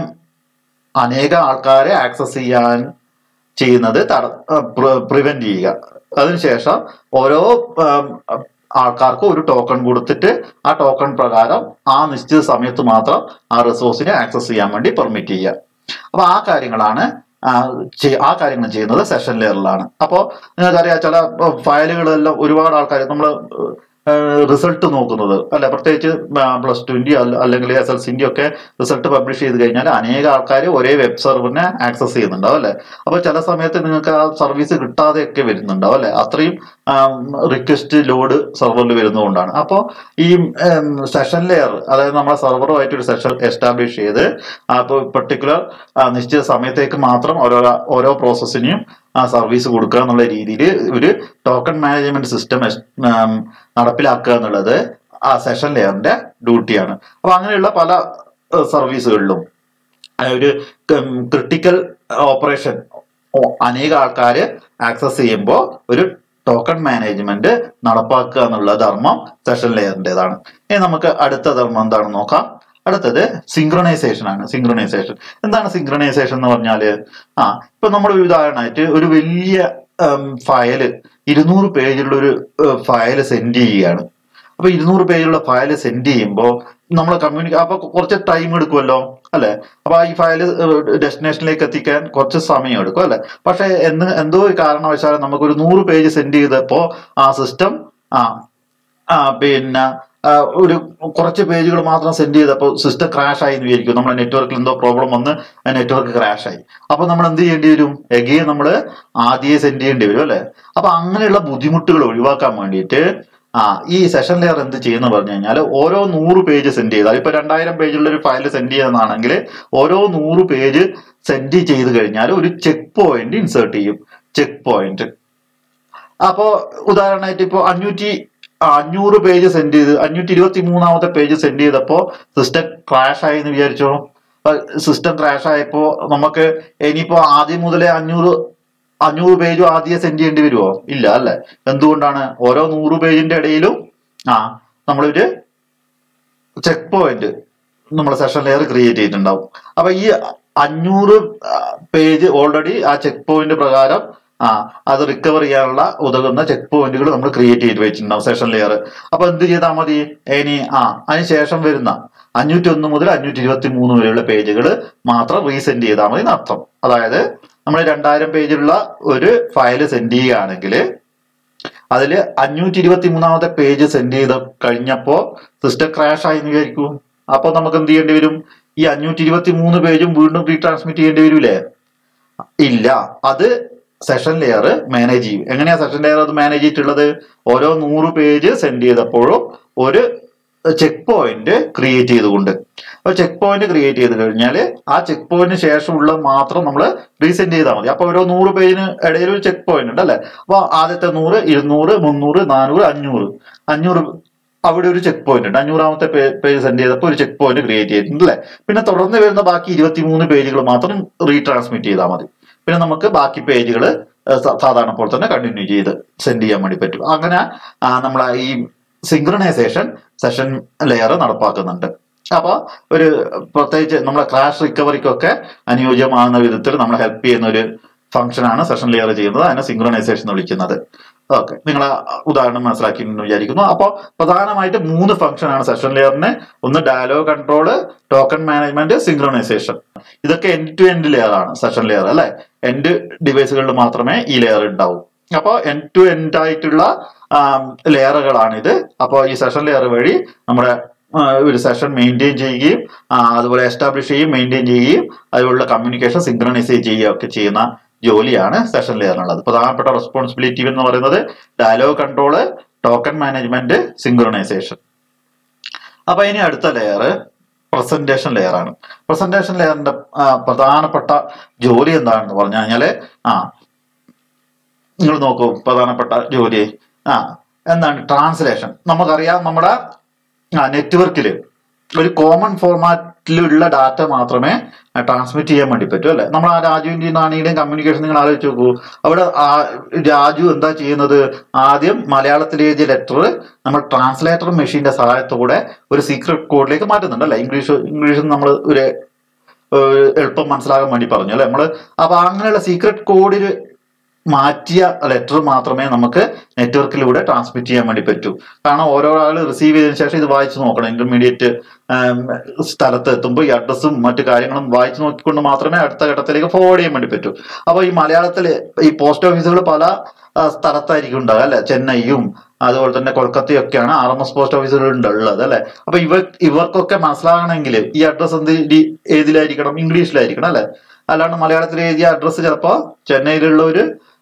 അനേക ആൾക്കാരെ ആക്സസ് ചെയ്യാൻ ചെയ്യുന്നത് പ്രിവെന്റ് ചെയ്യുക അതിനുശേഷം ഓരോ ഉം, ആൾക്കാർക്കും ഒരു ടോക്കൺ കൊടുത്തിട്ട് ആ ടോക്കൺ പ്രകാരം ആ നിശ്ചിത സമയത്ത് മാത്രം ആ റിസോഴ്സിനെ ആക്സസ് ചെയ്യാൻ വേണ്ടി പെർമിറ്റ് ചെയ്യുക അപ്പൊ ആ കാര്യങ്ങളാണ് ആ, ചെയ്- ആ കാര്യങ്ങൾ ചെയ്യുന്നത് സെഷൻ ലെയറിലാണ് അപ്പോൾ നിങ്ങൾക്കറിയാം ചില ഫയലുകളെല്ലാം ഒരുപാട് ആൾക്കാർ നമ്മൾ റിസൾട്ട് നോക്കുന്നത് അല്ലെ പ്രത്യേകിച്ച് പ്ലസ് ടുവിന്റെ അല്ലെങ്കിൽ എസ് എൽ സിന്റെ ഒക്കെ റിസൾട്ട് പബ്ലിഷ് ചെയ്ത് കഴിഞ്ഞാൽ അനേക ആൾക്കാർ ഒരേ വെബ് സെർവറിനെ ആക്സസ് ചെയ്യുന്നുണ്ടാവും അല്ലെ അപ്പോൾ ചില സമയത്ത് നിങ്ങൾക്ക് ആ സർവീസ് കിട്ടാതെയൊക്കെ വരുന്നുണ്ടാവും അല്ലെ അത്രയും റിക്വസ്റ്റ് ലോഡ് സെർവറിൽ വരുന്നതുകൊണ്ടാണ് അപ്പോൾ ഈ സെഷൻ ലെയർ അതായത് നമ്മളെ സെർവറുമായിട്ട് ഒരു സെഷൻ എസ്റ്റാബ്ലിഷ് ചെയ്ത് അപ്പോൾ പെർട്ടിക്കുലർ നിശ്ചിത സമയത്തേക്ക് മാത്രം ഓരോ ഓരോ പ്രോസസ്സിനെയും ആ സർവീസ് കൊടുക്കുക എന്നുള്ള രീതിയിൽ ഒരു ടോക്കൺ മാനേജ്മെന്റ് സിസ്റ്റം നടപ്പിലാക്കുക എന്നുള്ളത് ആ സെഷൻ ലെയറിന്റെ ഡ്യൂട്ടിയാണ് അപ്പൊ അങ്ങനെയുള്ള പല സർവീസുകളിലും ഒരു ക്രിട്ടിക്കൽ ഓപ്പറേഷൻ അനേക ആൾക്കാർ ആക്സസ് ചെയ്യുമ്പോൾ ഒരു ടോക്കൺ മാനേജ്മെന്റ് നടപ്പാക്കുക എന്നുള്ള ധർമ്മം സെഷൻ ലെയറിൻ്റെതാണ് ഇനി നമുക്ക് അടുത്ത ധർമ്മം എന്താണെന്ന് നോക്കാം അടുത്തത് സിങ്ക്രണൈസേഷൻ ആണ് സിങ്ക്രണൈസേഷൻ എന്താണ് സിങ്ക്രണൈസേഷൻ എന്ന് പറഞ്ഞാല് ആ ഇപ്പൊ നമ്മൾ ഒരു ഉദാഹരണമായിട്ട് ഒരു വലിയ ഫയല് ഇരുന്നൂറ് പേജുള്ള ഒരു ഫയൽ സെൻഡ് ചെയ്യുകയാണ് അപ്പൊ ഇരുന്നൂറ് പേജുള്ള ഫയൽ സെൻഡ് ചെയ്യുമ്പോൾ നമ്മൾ കമ്മ്യൂണിക്ക അപ്പൊ കുറച്ച് ടൈം എടുക്കുമല്ലോ അല്ലെ അപ്പൊ ഈ ഫയൽ ഡെസ്റ്റിനേഷനിലേക്ക് എത്തിക്കാൻ കുറച്ച് സമയം എടുക്കും അല്ലെ പക്ഷെ എന്ന് എന്തോ ഒരു കാരണവശാലും നമുക്കൊരു നൂറ് പേജ് സെൻഡ് ചെയ്തപ്പോ ആ സിസ്റ്റം ആ ആ പിന്നെ ആ, ഒരു കുറച്ച് പേജുകൾ മാത്രം സെൻഡ് ചെയ്തപ്പോൾ സിസ്റ്റം ക്രാഷ് ആയി എന്ന് വിചാരിക്കും നമ്മുടെ നെറ്റ്വർക്കിൽ എന്തോ പ്രോബ്ലം വന്ന് നെറ്റ്വർക്ക് ക്രാഷ് ആയി അപ്പൊ നമ്മൾ എന്ത് ചെയ്യേണ്ടി വരും എഗെയിൻ നമ്മൾ ആദ്യമേ സെൻഡ് ചെയ്യേണ്ടി വരും അല്ലെ അപ്പൊ അങ്ങനെയുള്ള ബുദ്ധിമുട്ടുകൾ ഒഴിവാക്കാൻ വേണ്ടിയിട്ട് ആ ഈ സെഷൻ ലെയർ എന്ത് ചെയ്യുന്ന പറഞ്ഞു കഴിഞ്ഞാൽ ഓരോ നൂറ് പേജ് സെൻഡ് ചെയ്താൽ ഇപ്പൊ രണ്ടായിരം പേജുള്ള ഒരു ഫയൽ സെൻഡ് ചെയ്യുന്നതാണെങ്കിൽ ഓരോ നൂറ് പേജ് സെൻഡ് ചെയ്ത് കഴിഞ്ഞാൽ ഒരു ചെക്ക് പോയിന്റ് ഇൻസേർട്ട് ചെയ്യും ചെക്ക് പോയിന്റ് അപ്പോ ഉദാഹരണമായിട്ട് ഇപ്പോ അഞ്ഞൂറ്റി ആ, അഞ്ഞൂറ് പേജ് സെൻഡ് ചെയ്ത് അഞ്ഞൂറ്റി ഇരുപത്തി മൂന്നാമത്തെ പേജ് സെൻഡ് ചെയ്തപ്പോ സിസ്റ്റം ക്രാഷ് ആയി എന്ന് വിചാരിച്ചോ സിസ്റ്റം ക്രാഷ് ആയപ്പോ നമുക്ക് ഇനിയിപ്പോ ആദ്യം മുതലേ അഞ്ഞൂറ് അഞ്ഞൂറ് പേജും ആദ്യം സെൻഡ് ചെയ്യേണ്ടി വരുമോ ഇല്ല അല്ലെ എന്തുകൊണ്ടാണ് ഓരോ നൂറ് പേജിന്റെ ഇടയിലും ആ നമ്മളൊരു ചെക്ക് പോയിന്റ് നമ്മൾ സെഷൻ ലെയർ ക്രിയേറ്റ് ചെയ്തിട്ടുണ്ടാവും അപ്പൊ ഈ അഞ്ഞൂറ് പേജ് ഓൾറെഡി ആ ചെക്ക് പോയിന്റ് പ്രകാരം ആ അത് റിക്കവർ ചെയ്യാനുള്ള ഉതകുന്ന ചെക്ക് പോയിന്റുകൾ നമ്മൾ ക്രിയേറ്റ് ചെയ്ത് വെച്ചിട്ടുണ്ടാവും സെഷൻ ലെയർ അപ്പൊ എന്ത് ചെയ്താൽ മതി ഇനി ആ അതിന് ശേഷം വരുന്ന അഞ്ഞൂറ്റി ഒന്ന് മുതൽ അഞ്ഞൂറ്റി ഇരുപത്തി മൂന്ന് വരെയുള്ള പേജുകൾ മാത്രം റീസെൻഡ് ചെയ്താൽ മതി എന്നർത്ഥം അതായത് നമ്മൾ രണ്ടായിരം പേജുള്ള ഒരു ഫയൽ സെൻഡ് ചെയ്യുകയാണെങ്കിൽ അതിൽ അഞ്ഞൂറ്റി ഇരുപത്തി മൂന്നാമത്തെ പേജ് സെൻഡ് ചെയ്ത് കഴിഞ്ഞപ്പോ സിസ്റ്റം ക്രാഷ് ആയി എന്ന് വിചാരിക്കൂ അപ്പൊ നമുക്ക് എന്ത് ചെയ്യേണ്ടി വരും ഈ അഞ്ഞൂറ്റി ഇരുപത്തി മൂന്ന് പേജും വീണ്ടും റീട്രാൻസ്മിറ്റ് ചെയ്യേണ്ടി വരൂലേ ഇല്ല അത് സെഷൻ ലെയർ മാനേജ് ചെയ്യും എങ്ങനെയാ സെഷൻ ലെയർ അത് മാനേജ് ചെയ്തിട്ടുള്ളത് ഓരോ നൂറ് പേജ് സെൻഡ് ചെയ്തപ്പോഴും ഒരു ചെക്ക് പോയിന്റ് ക്രിയേറ്റ് ചെയ്തുകൊണ്ട് അപ്പൊ ചെക്ക് പോയിന്റ് ക്രിയേറ്റ് ചെയ്ത് കഴിഞ്ഞാൽ ആ ചെക്ക് പോയിന്റിന് ശേഷമുള്ള മാത്രം നമ്മൾ റീസെൻഡ് ചെയ്താൽ മതി അപ്പൊ ഓരോ നൂറ് പേജിന് ഇടയിൽ ഒരു ചെക്ക് പോയിന്റ് ഉണ്ട് അല്ലെ അപ്പൊ ആദ്യത്തെ നൂറ് ഇരുന്നൂറ് മുന്നൂറ് നാനൂറ് അഞ്ഞൂറ് അഞ്ഞൂറ് അവിടെ ഒരു ചെക്ക് പോയിന്റ് ഉണ്ട് അഞ്ഞൂറാമത്തെ പേജ് സെൻഡ് ചെയ്തപ്പോൾ ഒരു ചെക്ക് പോയിന്റ് ക്രിയേറ്റ് ചെയ്തിട്ടുണ്ട് അല്ലെ പിന്നെ തുടർന്ന് വരുന്ന ബാക്കി ഇരുപത്തിമൂന്ന് പേജുകൾ മാത്രം റീട്രാൻസ്മിറ്റ് ചെയ്താൽ മതി പിന്നെ നമുക്ക് ബാക്കി പേജുകൾ സാധാരണ പോലെ തന്നെ കണ്ടിന്യൂ ചെയ്ത് സെൻഡ് ചെയ്യാൻ വേണ്ടി പറ്റും അങ്ങനെ നമ്മൾ ഈ സിങ്ക്രണൈസേഷൻ സെഷൻ ലെയർ നടപ്പാക്കുന്നുണ്ട് അപ്പൊ ഒരു പ്രത്യേകിച്ച് നമ്മളെ ക്രാഷ് റിക്കവറിക്കൊക്കെ അനുയോജ്യമാകുന്ന വിധത്തിൽ നമ്മളെ ഹെൽപ്പ് ചെയ്യുന്ന ഒരു ഫംഗ്ഷനാണ് സെഷൻ ലെയർ ചെയ്യുന്നത് അതിനെ സിങ്ക്രണൈസേഷൻ എന്ന് വിളിക്കുന്നത് ഓക്കെ നിങ്ങൾ ഉദാഹരണം മനസ്സിലാക്കി എന്ന് വിചാരിക്കുന്നു അപ്പോൾ പ്രധാനമായിട്ട് മൂന്ന് ഫംഗ്ഷൻ ആണ് സെഷൻ ലെയറിന് ഒന്ന് dialog control token management synchronization ഇതൊക്കെ എൻഡ് ടു എൻഡ് ലെയർ ആണ് സെഷൻ ലെയർ അല്ലെ എൻഡ് ഡിവൈസുകളിൽ മാത്രമേ ഈ ലെയർ ഉണ്ടാവൂ അപ്പോൾ എൻഡ് ടു എൻഡ് ആയിട്ടുള്ള ലെയറുകളാണിത് അപ്പോൾ ഈ സെഷൻ ലെയർ വഴി നമ്മുടെ ഒരു സെഷൻ മെയിൻറ്റെയിൻ ചെയ്യുകയും അതുപോലെ എസ്റ്റാബ്ലിഷ് ചെയ്യുകയും മെയിൻറ്റെയിൻ ചെയ്യുകയും അതുപോലുള്ള കമ്മ്യൂണിക്കേഷൻ സിങ്ക്രണൈസ് ചെയ്യുകയും ഒക്കെ ചെയ്യുന്ന ജോലിയാണ് സെഷൻ ലെയറിനുള്ളത് പ്രധാനപ്പെട്ട റെസ്പോൺസിബിലിറ്റി എന്ന് പറയുന്നത് dialog control token management synchronization അപ്പൊ ഇനി അടുത്ത ലെയർ പ്രസന്റേഷൻ ലെയർ ആണ് പ്രസന്റേഷൻ ലെയറിന്റെ പ്രധാനപ്പെട്ട ജോലി എന്താണെന്ന് പറഞ്ഞു കഴിഞ്ഞാല് ആ നിങ്ങൾ നോക്കൂ പ്രധാനപ്പെട്ട ജോലി ആ എന്താണ് ട്രാൻസ്ലേഷൻ നമുക്കറിയാം നമ്മുടെ നെറ്റ്വർക്കിൽ ഒരു കോമൺ ഫോർമാറ്റിലുള്ള ഡാറ്റ മാത്രമേ ട്രാൻസ്മിറ്റ് ചെയ്യാൻ വേണ്ടി പറ്റൂ അല്ലെ നമ്മൾ ആ രാജുവിന്റെയും നാണിയുടെയും കമ്മ്യൂണിക്കേഷൻ നിങ്ങൾ ആലോചിച്ച് നോക്കൂ അവിടെ ആ രാജു എന്താ ചെയ്യുന്നത് ആദ്യം മലയാളത്തിൽ എഴുതിയ ലെറ്റർ നമ്മൾ ട്രാൻസ്ലേറ്റർ മെഷീന്റെ സഹായത്തോടെ ഒരു സീക്രട്ട് കോഡിലേക്ക് മാറ്റുന്നുണ്ട് അല്ലെ ഇംഗ്ലീഷ് ഇംഗ്ലീഷിൽ നമ്മൾ ഒരു എളുപ്പം മനസ്സിലാകാൻ വേണ്ടി പറഞ്ഞു അല്ലെ നമ്മൾ അപ്പൊ അങ്ങനെയുള്ള സീക്രട്ട് കോഡിൽ മാറ്റിയ ലെറ്റർ മാത്രമേ നമുക്ക് നെറ്റ്വർക്കിലൂടെ ട്രാൻസ്മിറ്റ് ചെയ്യാൻ വേണ്ടി പറ്റൂ കാരണം ഓരോ ആൾ റിസീവ് ചെയ്തതിനു ശേഷം ഇത് വായിച്ചു നോക്കണം ഇന്റർമീഡിയറ്റ് സ്ഥലത്ത് എത്തുമ്പോൾ ഈ അഡ്രസ്സും മറ്റു കാര്യങ്ങളും വായിച്ചു നോക്കിക്കൊണ്ട് മാത്രമേ അടുത്ത ഘട്ടത്തിലേക്ക് ഫോർവേഡ് ചെയ്യാൻ വേണ്ടി പറ്റൂ അപ്പോൾ ഈ മലയാളത്തിൽ ഈ പോസ്റ്റ് ഓഫീസുകൾ പല സ്ഥലത്തായിരിക്കും ഉണ്ടാകുക അല്ലെ ചെന്നൈയും അതുപോലെ തന്നെ കൊൽക്കത്തയും ഒക്കെയാണ് ആർ എം എസ് പോസ്റ്റ് ഓഫീസുകൾ ഉള്ളത് അല്ലെ അപ്പൊ ഇവർ ഇവർക്കൊക്കെ മനസ്സിലാകണമെങ്കിൽ ഈ അഡ്രസ് എന്ത് ഏതിലായിരിക്കണം ഇംഗ്ലീഷിലായിരിക്കണം അല്ലെ അല്ലാണ്ട് മലയാളത്തിൽ എഴുതിയ അഡ്രസ്സ് ചിലപ്പോൾ ചെന്നൈയിലുള്ള ഒരു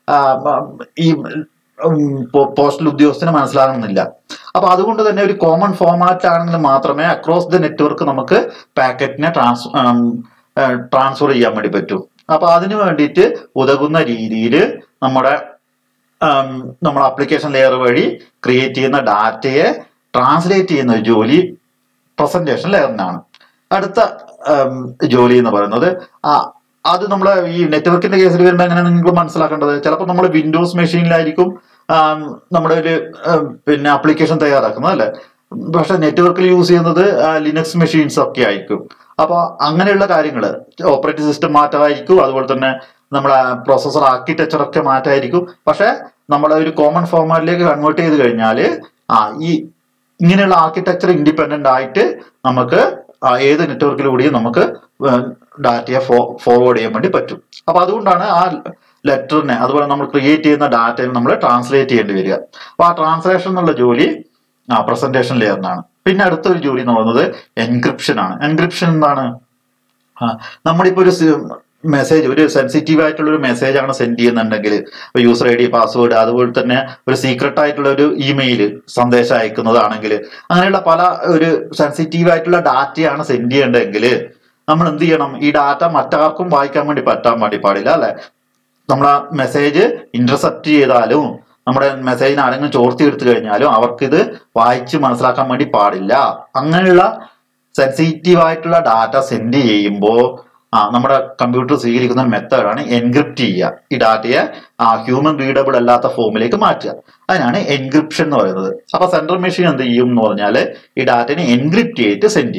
ഈ പോസ്റ്റൽ ഉദ്യോഗസ്ഥന് മനസ്സിലാകണമെന്നില്ല അപ്പൊ അതുകൊണ്ട് തന്നെ ഒരു കോമൺ ഫോമാറ്റ് ആണെങ്കിൽ മാത്രമേ അക്രോസ് ദ നെറ്റ്വർക്ക് നമുക്ക് പാക്കറ്റിനെ ട്രാൻസ് ട്രാൻസ്ഫർ ചെയ്യാൻ വേണ്ടി പറ്റൂ അപ്പൊ അതിന് വേണ്ടിയിട്ട് ഉതകുന്ന രീതിയിൽ നമ്മുടെ നമ്മുടെ ആപ്ലിക്കേഷൻ ലെയർ വഴി ക്രിയേറ്റ് ചെയ്യുന്ന ഡാറ്റയെ ട്രാൻസ്ലേറ്റ് ചെയ്യുന്ന ഒരു ജോലി പ്രസന്റേഷൻ ലെയറിനാണ് അടുത്ത ജോലി എന്ന് പറയുന്നത് അത് നമ്മൾ ഈ നെറ്റ്വർക്കിന്റെ കേസിൽ വരുമ്പോൾ എങ്ങനെയാണ് നിങ്ങൾക്ക് മനസ്സിലാക്കേണ്ടത് ചിലപ്പോൾ നമ്മൾ വിൻഡോസ് മെഷീനിലായിരിക്കും നമ്മുടെ ഒരു പിന്നെ ആപ്ലിക്കേഷൻ തയ്യാറാക്കുന്നത് അല്ലെ പക്ഷെ നെറ്റ്വർക്കിൽ യൂസ് ചെയ്യുന്നത് ലിനക്സ് മെഷീൻസ് ഒക്കെ ആയിരിക്കും അപ്പൊ അങ്ങനെയുള്ള കാര്യങ്ങൾ ഓപ്പറേറ്റിംഗ് സിസ്റ്റം മാറ്റമായിരിക്കും അതുപോലെ തന്നെ നമ്മുടെ പ്രോസസർ ആർക്കിടെക്ചർ ഒക്കെ മാറ്റമായിരിക്കും പക്ഷെ നമ്മുടെ ഒരു കോമൺ ഫോർമാറ്റിലേക്ക് കൺവേർട്ട് ചെയ്ത് കഴിഞ്ഞാൽ ആ ഈ ഇങ്ങനെയുള്ള ആർക്കിടെക്ചർ ഇൻഡിപെൻഡന്റ് ആയിട്ട് നമുക്ക് ഏത് നെറ്റ്വർക്കിലൂടെയും നമുക്ക് ഡാറ്റയെ ഫോർവേഡ് ചെയ്യാൻ വേണ്ടി പറ്റും അപ്പൊ അതുകൊണ്ടാണ് ആ ലെറ്ററിനെ അതുപോലെ നമ്മൾ ക്രിയേറ്റ് ചെയ്യുന്ന ഡാറ്റയെ നമ്മൾ ട്രാൻസ്ലേറ്റ് ചെയ്യേണ്ടി വരിക അപ്പൊ ആ ട്രാൻസ്ലേഷൻ എന്നുള്ള ജോലി ആ പ്രസന്റേഷൻ ലെയറിനാണ് പിന്നെ അടുത്തൊരു ജോലി എന്ന് പറയുന്നത് എൻക്രിപ്ഷൻ ആണ് എൻക്രിപ്ഷൻ എന്താണ് നമ്മളിപ്പോ ഒരു മെസ്സേജ് ഒരു സെൻസിറ്റീവ് ആയിട്ടുള്ള ഒരു മെസ്സേജ് ആണ് സെൻഡ് ചെയ്യുന്നുണ്ടെങ്കിൽ യൂസർ ഐ ഡി പാസ്വേഡ് അതുപോലെ തന്നെ ഒരു സീക്രട്ട് ആയിട്ടുള്ള ഒരു ഇമെയിൽ സന്ദേശം അയക്കുന്നതാണെങ്കിൽ അങ്ങനെയുള്ള പല ഒരു സെൻസിറ്റീവ് ആയിട്ടുള്ള ഡാറ്റയാണ് സെൻഡ് ചെയ്യേണ്ടതെങ്കിൽ നമ്മൾ എന്ത് ചെയ്യണം ഈ ഡാറ്റ മറ്റാർക്കും വായിക്കാൻ വേണ്ടി പറ്റാൻ വേണ്ടി പാടില്ല അല്ലെ നമ്മൾ ആ മെസ്സേജ് ഇന്റർസെപ്റ്റ് ചെയ്താലും നമ്മുടെ മെസ്സേജിന് ആരെങ്കിലും ചോർത്തി എടുത്തു കഴിഞ്ഞാലും അവർക്കിത് വായിച്ച് മനസ്സിലാക്കാൻ വേണ്ടി പാടില്ല അങ്ങനെയുള്ള സെൻസിറ്റീവ് ആയിട്ടുള്ള ഡാറ്റ സെൻഡ് ചെയ്യുമ്പോൾ ആ നമ്മുടെ കമ്പ്യൂട്ടർ സ്വീകരിക്കുന്ന മെത്തേഡാണ് എൻക്രിപ്റ്റ് ചെയ്യുക ഈ ഡാറ്റയെ ആ ഹ്യൂമൻ റീഡബിൾ അല്ലാത്ത ഫോമിലേക്ക് മാറ്റുക അതിനാണ് എൻക്രിപ്ഷൻ എന്ന് പറയുന്നത് അപ്പൊ സെൻട്രൽ മെഷീൻ എന്ത് ചെയ്യും എന്ന് പറഞ്ഞാൽ ഈ ഡാറ്റനെ എൻക്രിപ്റ്റ് ചെയ്തിട്ട് സെൻഡ് ചെയ്യും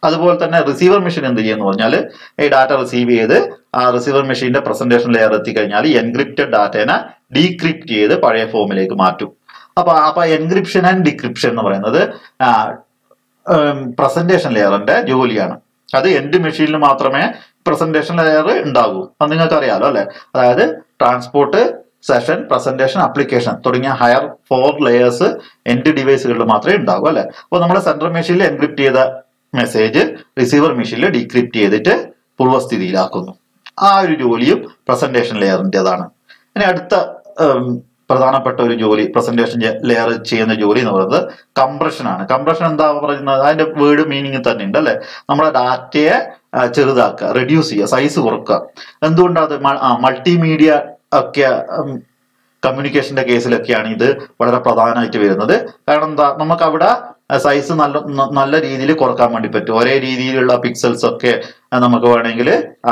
അതുപോലെ തന്നെ റിസീവർ മെഷീൻ എന്ത് ചെയ്യുന്നു പറഞ്ഞാൽ ഈ ഡാറ്റ റിസീവ് ചെയ്ത് ആ റിസീവർ മെഷീന്റെ പ്രസന്റേഷൻ ലെയർ എത്തിക്കഴിഞ്ഞാൽ എൻക്രിപ്റ്റഡ് ഡാറ്റേനെ ഡീക്രിപ്റ്റ് ചെയ്ത് പഴയ ഫോമിലേക്ക് മാറ്റും അപ്പൊ അപ്പൊ എൻക്രിപ്ഷൻ ആൻഡ് ഡിക്രിപ്ഷൻ എന്ന് പറയുന്നത് പ്രസന്റേഷൻ ലെയറിന്റെ ജോലിയാണ് അത് എൻഡ് മെഷീനിൽ മാത്രമേ പ്രസന്റേഷൻ ലെയർ ഉണ്ടാകൂ അത് നിങ്ങൾക്ക് അറിയാലോ അല്ലെ അതായത് ട്രാൻസ്പോർട്ട് സെഷൻ പ്രസന്റേഷൻ അപ്ലിക്കേഷൻ തുടങ്ങിയ ഹയർ ഫോർ ലെയേഴ്സ് എൻഡ് ഡിവൈസുകളിൽ മാത്രമേ ഉണ്ടാകൂ അല്ലെ അപ്പോൾ നമ്മുടെ സെൻട്രൽ മെഷീനിൽ എൻക്രിപ്റ്റ് ചെയ്ത മെസ്സേജ് റിസീവർ മെഷീനിൽ ഡീക്രിപ്റ്റ് ചെയ്തിട്ട് പൂർവ്വസ്ഥിതിയിലാക്കുന്നു ആ ഒരു ജോലിയും പ്രസന്റേഷൻ ലെയറിൻ്റെതാണ് ഇനി അടുത്ത ഉം, പ്രധാനപ്പെട്ട ഒരു ജോലി പ്രസന്റേഷൻ ലെയർ ചെയ്യുന്ന ജോലി എന്ന് പറയുന്നത് കംപ്രഷൻ ആണ് കംപ്രഷൻ എന്താ പറയുന്നത് അതിന്റെ വേർഡ് മീനിങ് തന്നെ ഉണ്ട് അല്ലെ നമ്മുടെ ഡാറ്റയെ ആ, ചെറുതാക്കുക റെഡ്യൂസ് ചെയ്യുക സൈസ് കുറക്കുക എന്തുകൊണ്ടത് മൾട്ടിമീഡിയ ഒക്കെ കമ്മ്യൂണിക്കേഷന്റെ കേസിലൊക്കെയാണ് ഇത് വളരെ പ്രധാനമായിട്ട് വരുന്നത് കാരണം എന്താ നമുക്ക് അവിടെ സൈസ് നല്ല ന- നല്ല രീതിയിൽ കുറക്കാൻ വേണ്ടി പറ്റും ഒരേ രീതിയിലുള്ള പിക്സൽസ് ഒക്കെ ആ, നമുക്ക് വേണമെങ്കിൽ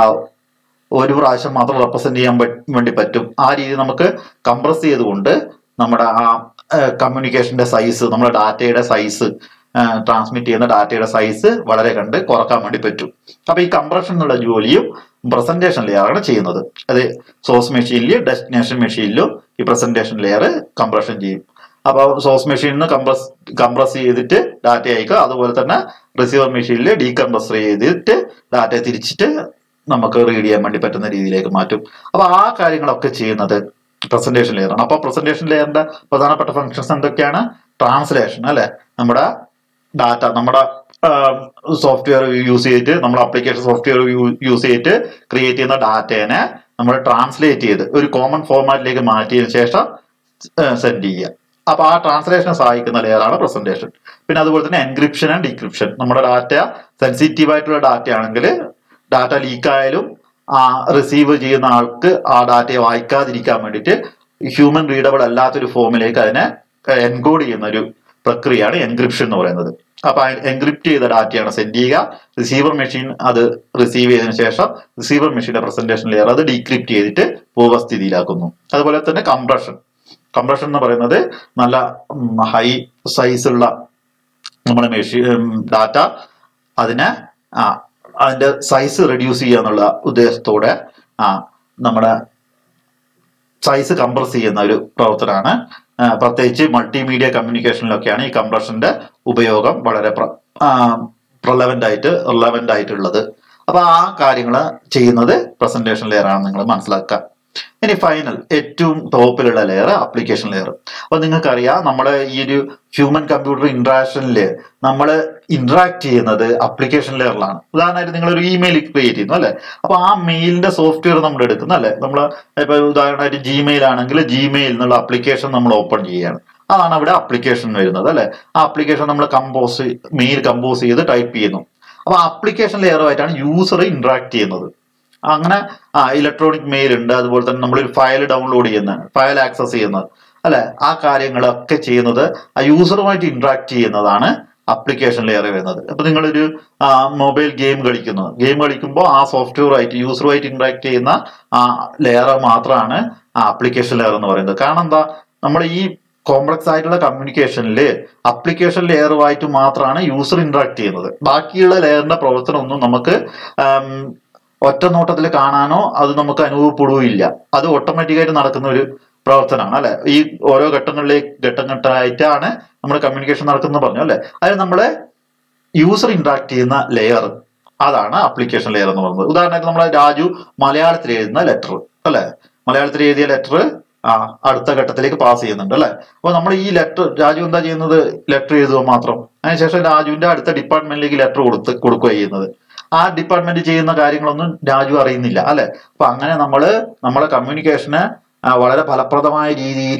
ഒരു പ്രാവശ്യം മാത്രം റെപ്രസെന്റ് ചെയ്യാൻ പ- വേണ്ടി പറ്റും ആ രീതി നമുക്ക് കംപ്രസ് ചെയ്തുകൊണ്ട് നമ്മുടെ ആ കമ്മ്യൂണിക്കേഷന്റെ സൈസ് നമ്മുടെ ഡാറ്റയുടെ സൈസ് ട്രാൻസ്മിറ്റ് ചെയ്യുന്ന ഡാറ്റയുടെ സൈസ് വളരെ കണ്ട് കുറക്കാൻ വേണ്ടി പറ്റും അപ്പൊ ഈ കംപ്രഷൻ എന്നുള്ള ജോലിയും പ്രസന്റേഷൻ ലെയറാണ് ചെയ്യുന്നത് അത് സോഴ്സ് മെഷീനിലും ഡെസ്റ്റിനേഷൻ മെഷീനിലും ഈ പ്രസന്റേഷൻ ലെയർ കംപ്രഷൻ ചെയ്യും അപ്പോൾ സോഴ്സ് മെഷീനിൽ നിന്ന് കംപ്രസ് കംപ്രസ് ചെയ്തിട്ട് ഡാറ്റ അയക്കുക അതുപോലെ തന്നെ റിസീവർ മെഷീനിൽ ഡീകംപ്രസ് ചെയ്തിട്ട് ഡാറ്റ തിരിച്ചിട്ട് നമുക്ക് റീഡ് ചെയ്യാൻ വേണ്ടി പറ്റുന്ന രീതിയിലേക്ക് മാറ്റും അപ്പൊ ആ കാര്യങ്ങളൊക്കെ ചെയ്യുന്നത് പ്രസന്റേഷൻ ലെയർ ആണ് അപ്പൊ പ്രസന്റേഷൻ ലെയറിന്റെ പ്രധാനപ്പെട്ട ഫങ്ഷൻസ് എന്തൊക്കെയാണ് ട്രാൻസ്ലേഷൻ അല്ലെ നമ്മുടെ ഡാറ്റ നമ്മുടെ സോഫ്റ്റ്വെയർ യൂസ് ചെയ്തിട്ട് നമ്മുടെ ആപ്ലിക്കേഷൻ സോഫ്റ്റ്വെയർ യൂസ് ചെയ്തിട്ട് ക്രിയേറ്റ് ചെയ്യുന്ന ഡാറ്റേനെ നമ്മൾ ട്രാൻസ്ലേറ്റ് ചെയ്ത് ഒരു കോമൺ ഫോർമാറ്റിലേക്ക് മാറ്റിയതിനു ശേഷം സെൻഡ് ചെയ്യുക അപ്പൊ ആ ട്രാൻസ്ലേഷനെ സഹായിക്കുന്ന ലെയറാണ് പ്രസന്റേഷൻ പിന്നെ അതുപോലെ തന്നെ എൻക്രിപ്ഷൻ ആൻഡ് ഡീക്രിപ്ഷൻ നമ്മുടെ ഡാറ്റ സെൻസിറ്റീവ് ആയിട്ടുള്ള ഡാറ്റ ആണെങ്കിൽ ഡാറ്റ ലീക്ക് ആയാലും ആ റിസീവ് ചെയ്യുന്ന ആൾക്ക് ആ ഡാറ്റയെ വായിക്കാതിരിക്കാൻ വേണ്ടിയിട്ട് ഹ്യൂമൻ റീഡബിൾ അല്ലാത്തൊരു ഫോമിലേക്ക് അതിനെ എൻകോഡ് ചെയ്യുന്ന ഒരു പ്രക്രിയയാണ് എൻക്രിപ്ഷൻ എന്ന് പറയുന്നത് അപ്പൊ എൻക്രിപ്റ്റ് ചെയ്ത ഡാറ്റയാണ് സെൻഡ് ചെയ്യുക റിസീവർ മെഷീൻ അത് റിസീവ് ചെയ്തതിനു ശേഷം റിസീവർ മെഷീന്റെ പ്രസന്റേഷൻ ലെയർ അത് ഡീക്രിപ്റ്റ് ചെയ്തിട്ട് പൂർവ്വസ്ഥിതിയിലാക്കുന്നു അതുപോലെ തന്നെ കംപ്രഷൻ കംപ്രഷൻ എന്ന് പറയുന്നത് നല്ല ഹൈ സൈസ് ഉള്ള നമ്മുടെ മെഷീൻ ഡാറ്റ അതിനെ ആ അതിന്റെ സൈസ് റെഡ്യൂസ് ചെയ്യുക എന്നുള്ള ഉദ്ദേശത്തോടെ ആ നമ്മുടെ സൈസ് കംപ്രസ് ചെയ്യുന്ന ഒരു പ്രവർത്തനമാണ് ആ, പ്രത്യേകിച്ച് മൾട്ടിമീഡിയ കമ്മ്യൂണിക്കേഷനിലൊക്കെയാണ് ഈ കംപ്രഷന്റെ ഉപയോഗം വളരെ പ്രൊലവൻ്റ് ആയിട്ട് റിലവൻ്റ് ആയിട്ടുള്ളത് അപ്പൊ ആ കാര്യങ്ങൾ ചെയ്യുന്നത് പ്രസന്റേഷൻ ലെയർ ആണ് നിങ്ങൾ മനസ്സിലാക്കുക ഇനി ഫൈനൽ ഏറ്റവും ടോപ്പിലുള്ള ലെയർ ആപ്ലിക്കേഷൻ ലെയർ അപ്പൊ നിങ്ങൾക്കറിയാം നമ്മൾ ഈ ഒരു ഹ്യൂമൻ കമ്പ്യൂട്ടർ ഇന്ററാക്ഷനിൽ നമ്മൾ ഇന്ററാക്ട് ചെയ്യുന്നത് ആപ്ലിക്കേഷൻ ലെയറിലാണ് ഉദാഹരണമായിട്ട് നിങ്ങൾ ഒരു ഇമെയിൽ ക്രിയേറ്റ് ചെയ്യുന്നു അല്ലെ അപ്പൊ ആ മെയിലിന്റെ സോഫ്റ്റ്വെയർ നമ്മൾ എടുക്കുന്നു അല്ലെ നമ്മൾ ഇപ്പൊ ഉദാഹരണമായിട്ട് ജിമെയിൽ ആണെങ്കിൽ ജിമെയിൽ എന്നുള്ള ആപ്ലിക്കേഷൻ നമ്മൾ ഓപ്പൺ ചെയ്യുകയാണ് അതാണ് അവിടെ ആപ്ലിക്കേഷൻ വരുന്നത് അല്ലെ ആ ആപ്ലിക്കേഷൻ നമ്മൾ കമ്പോസ് മെയിൽ കമ്പോസ് ചെയ്ത് ടൈപ്പ് ചെയ്യുന്നു അപ്പൊ ആപ്ലിക്കേഷൻ ലെയറുമായിട്ടാണ് യൂസർ ഇന്ററാക്ട് ചെയ്യുന്നത് അങ്ങനെ ആ ഇലക്ട്രോണിക് മെയിൽ ഉണ്ട് അതുപോലെ തന്നെ നമ്മളൊരു ഫയൽ ഡൗൺലോഡ് ചെയ്യുന്ന ഫയൽ ആക്സസ് ചെയ്യുന്നത് അല്ലെ ആ കാര്യങ്ങളൊക്കെ ചെയ്യുന്നത് ആ യൂസറുമായിട്ട് ഇന്ററാക്ട് ചെയ്യുന്നതാണ് അപ്ലിക്കേഷൻ ലെയർ വരുന്നത് അപ്പൊ നിങ്ങളൊരു മൊബൈൽ ഗെയിം കളിക്കുന്നു ഗെയിം കളിക്കുമ്പോൾ ആ സോഫ്റ്റ്വെയറുമായിട്ട് യൂസറുമായിട്ട് ഇന്ററാക്ട് ചെയ്യുന്ന ആ ലെയർ മാത്രമാണ് ആ ആപ്ലിക്കേഷൻ ലെയർ എന്ന് പറയുന്നത് കാരണം എന്താ നമ്മൾ ഈ കോംപ്ലക്സ് ആയിട്ടുള്ള കമ്മ്യൂണിക്കേഷനിൽ അപ്ലിക്കേഷൻ ലെയറുമായിട്ട് മാത്രമാണ് യൂസർ ഇന്ററാക്ട് ചെയ്യുന്നത് ബാക്കിയുള്ള ലെയറിന്റെ പ്രവർത്തനം ഒന്നും നമുക്ക് ആം, ഒറ്റ നോട്ടത്തിൽ കാണാനോ അത് നമുക്ക് അനുഭവപ്പെടുകയില്ല അത് ഓട്ടോമാറ്റിക്കായിട്ട് നടക്കുന്ന ഒരു പ്രവർത്തനമാണ് അല്ലെ ഈ ഓരോ ഘട്ടങ്ങളിലേക്ക് ഘട്ടം ഘട്ടമായിട്ടാണ് നമ്മൾ കമ്മ്യൂണിക്കേഷൻ നടക്കുന്നത് പറഞ്ഞു അല്ലെ അതിൽ നമ്മളെ യൂസർ ഇന്ററാക്ട് ചെയ്യുന്ന ലെയർ അതാണ് ആപ്ലിക്കേഷൻ ലെയർ എന്ന് പറയുന്നത് ഉദാഹരണമായിട്ട് നമ്മളെ രാജു മലയാളത്തിൽ എഴുതുന്ന ലെറ്റർ അല്ലെ മലയാളത്തിൽ എഴുതിയ ലെറ്റർ ആ അടുത്ത ഘട്ടത്തിലേക്ക് പാസ് ചെയ്യുന്നുണ്ട് അല്ലെ അപ്പൊ നമ്മൾ ഈ ലെറ്റർ രാജു എന്താ ചെയ്യുന്നത് ലെറ്റർ എഴുതുക മാത്രം അതിനുശേഷം രാജുവിന്റെ അടുത്ത ഡിപ്പാർട്ട്മെന്റിലേക്ക് ലെറ്റർ കൊടുത്ത് കൊടുക്കുക ചെയ്യുന്നത് ആ ഡിപ്പാർട്ട്മെന്റ് ചെയ്യുന്ന കാര്യങ്ങളൊന്നും രാജു അറിയുന്നില്ല അല്ലെ അപ്പൊ അങ്ങനെ നമ്മള് നമ്മളെ കമ്മ്യൂണിക്കേഷനെ ആ, വളരെ ഫലപ്രദമായ രീതിയിൽ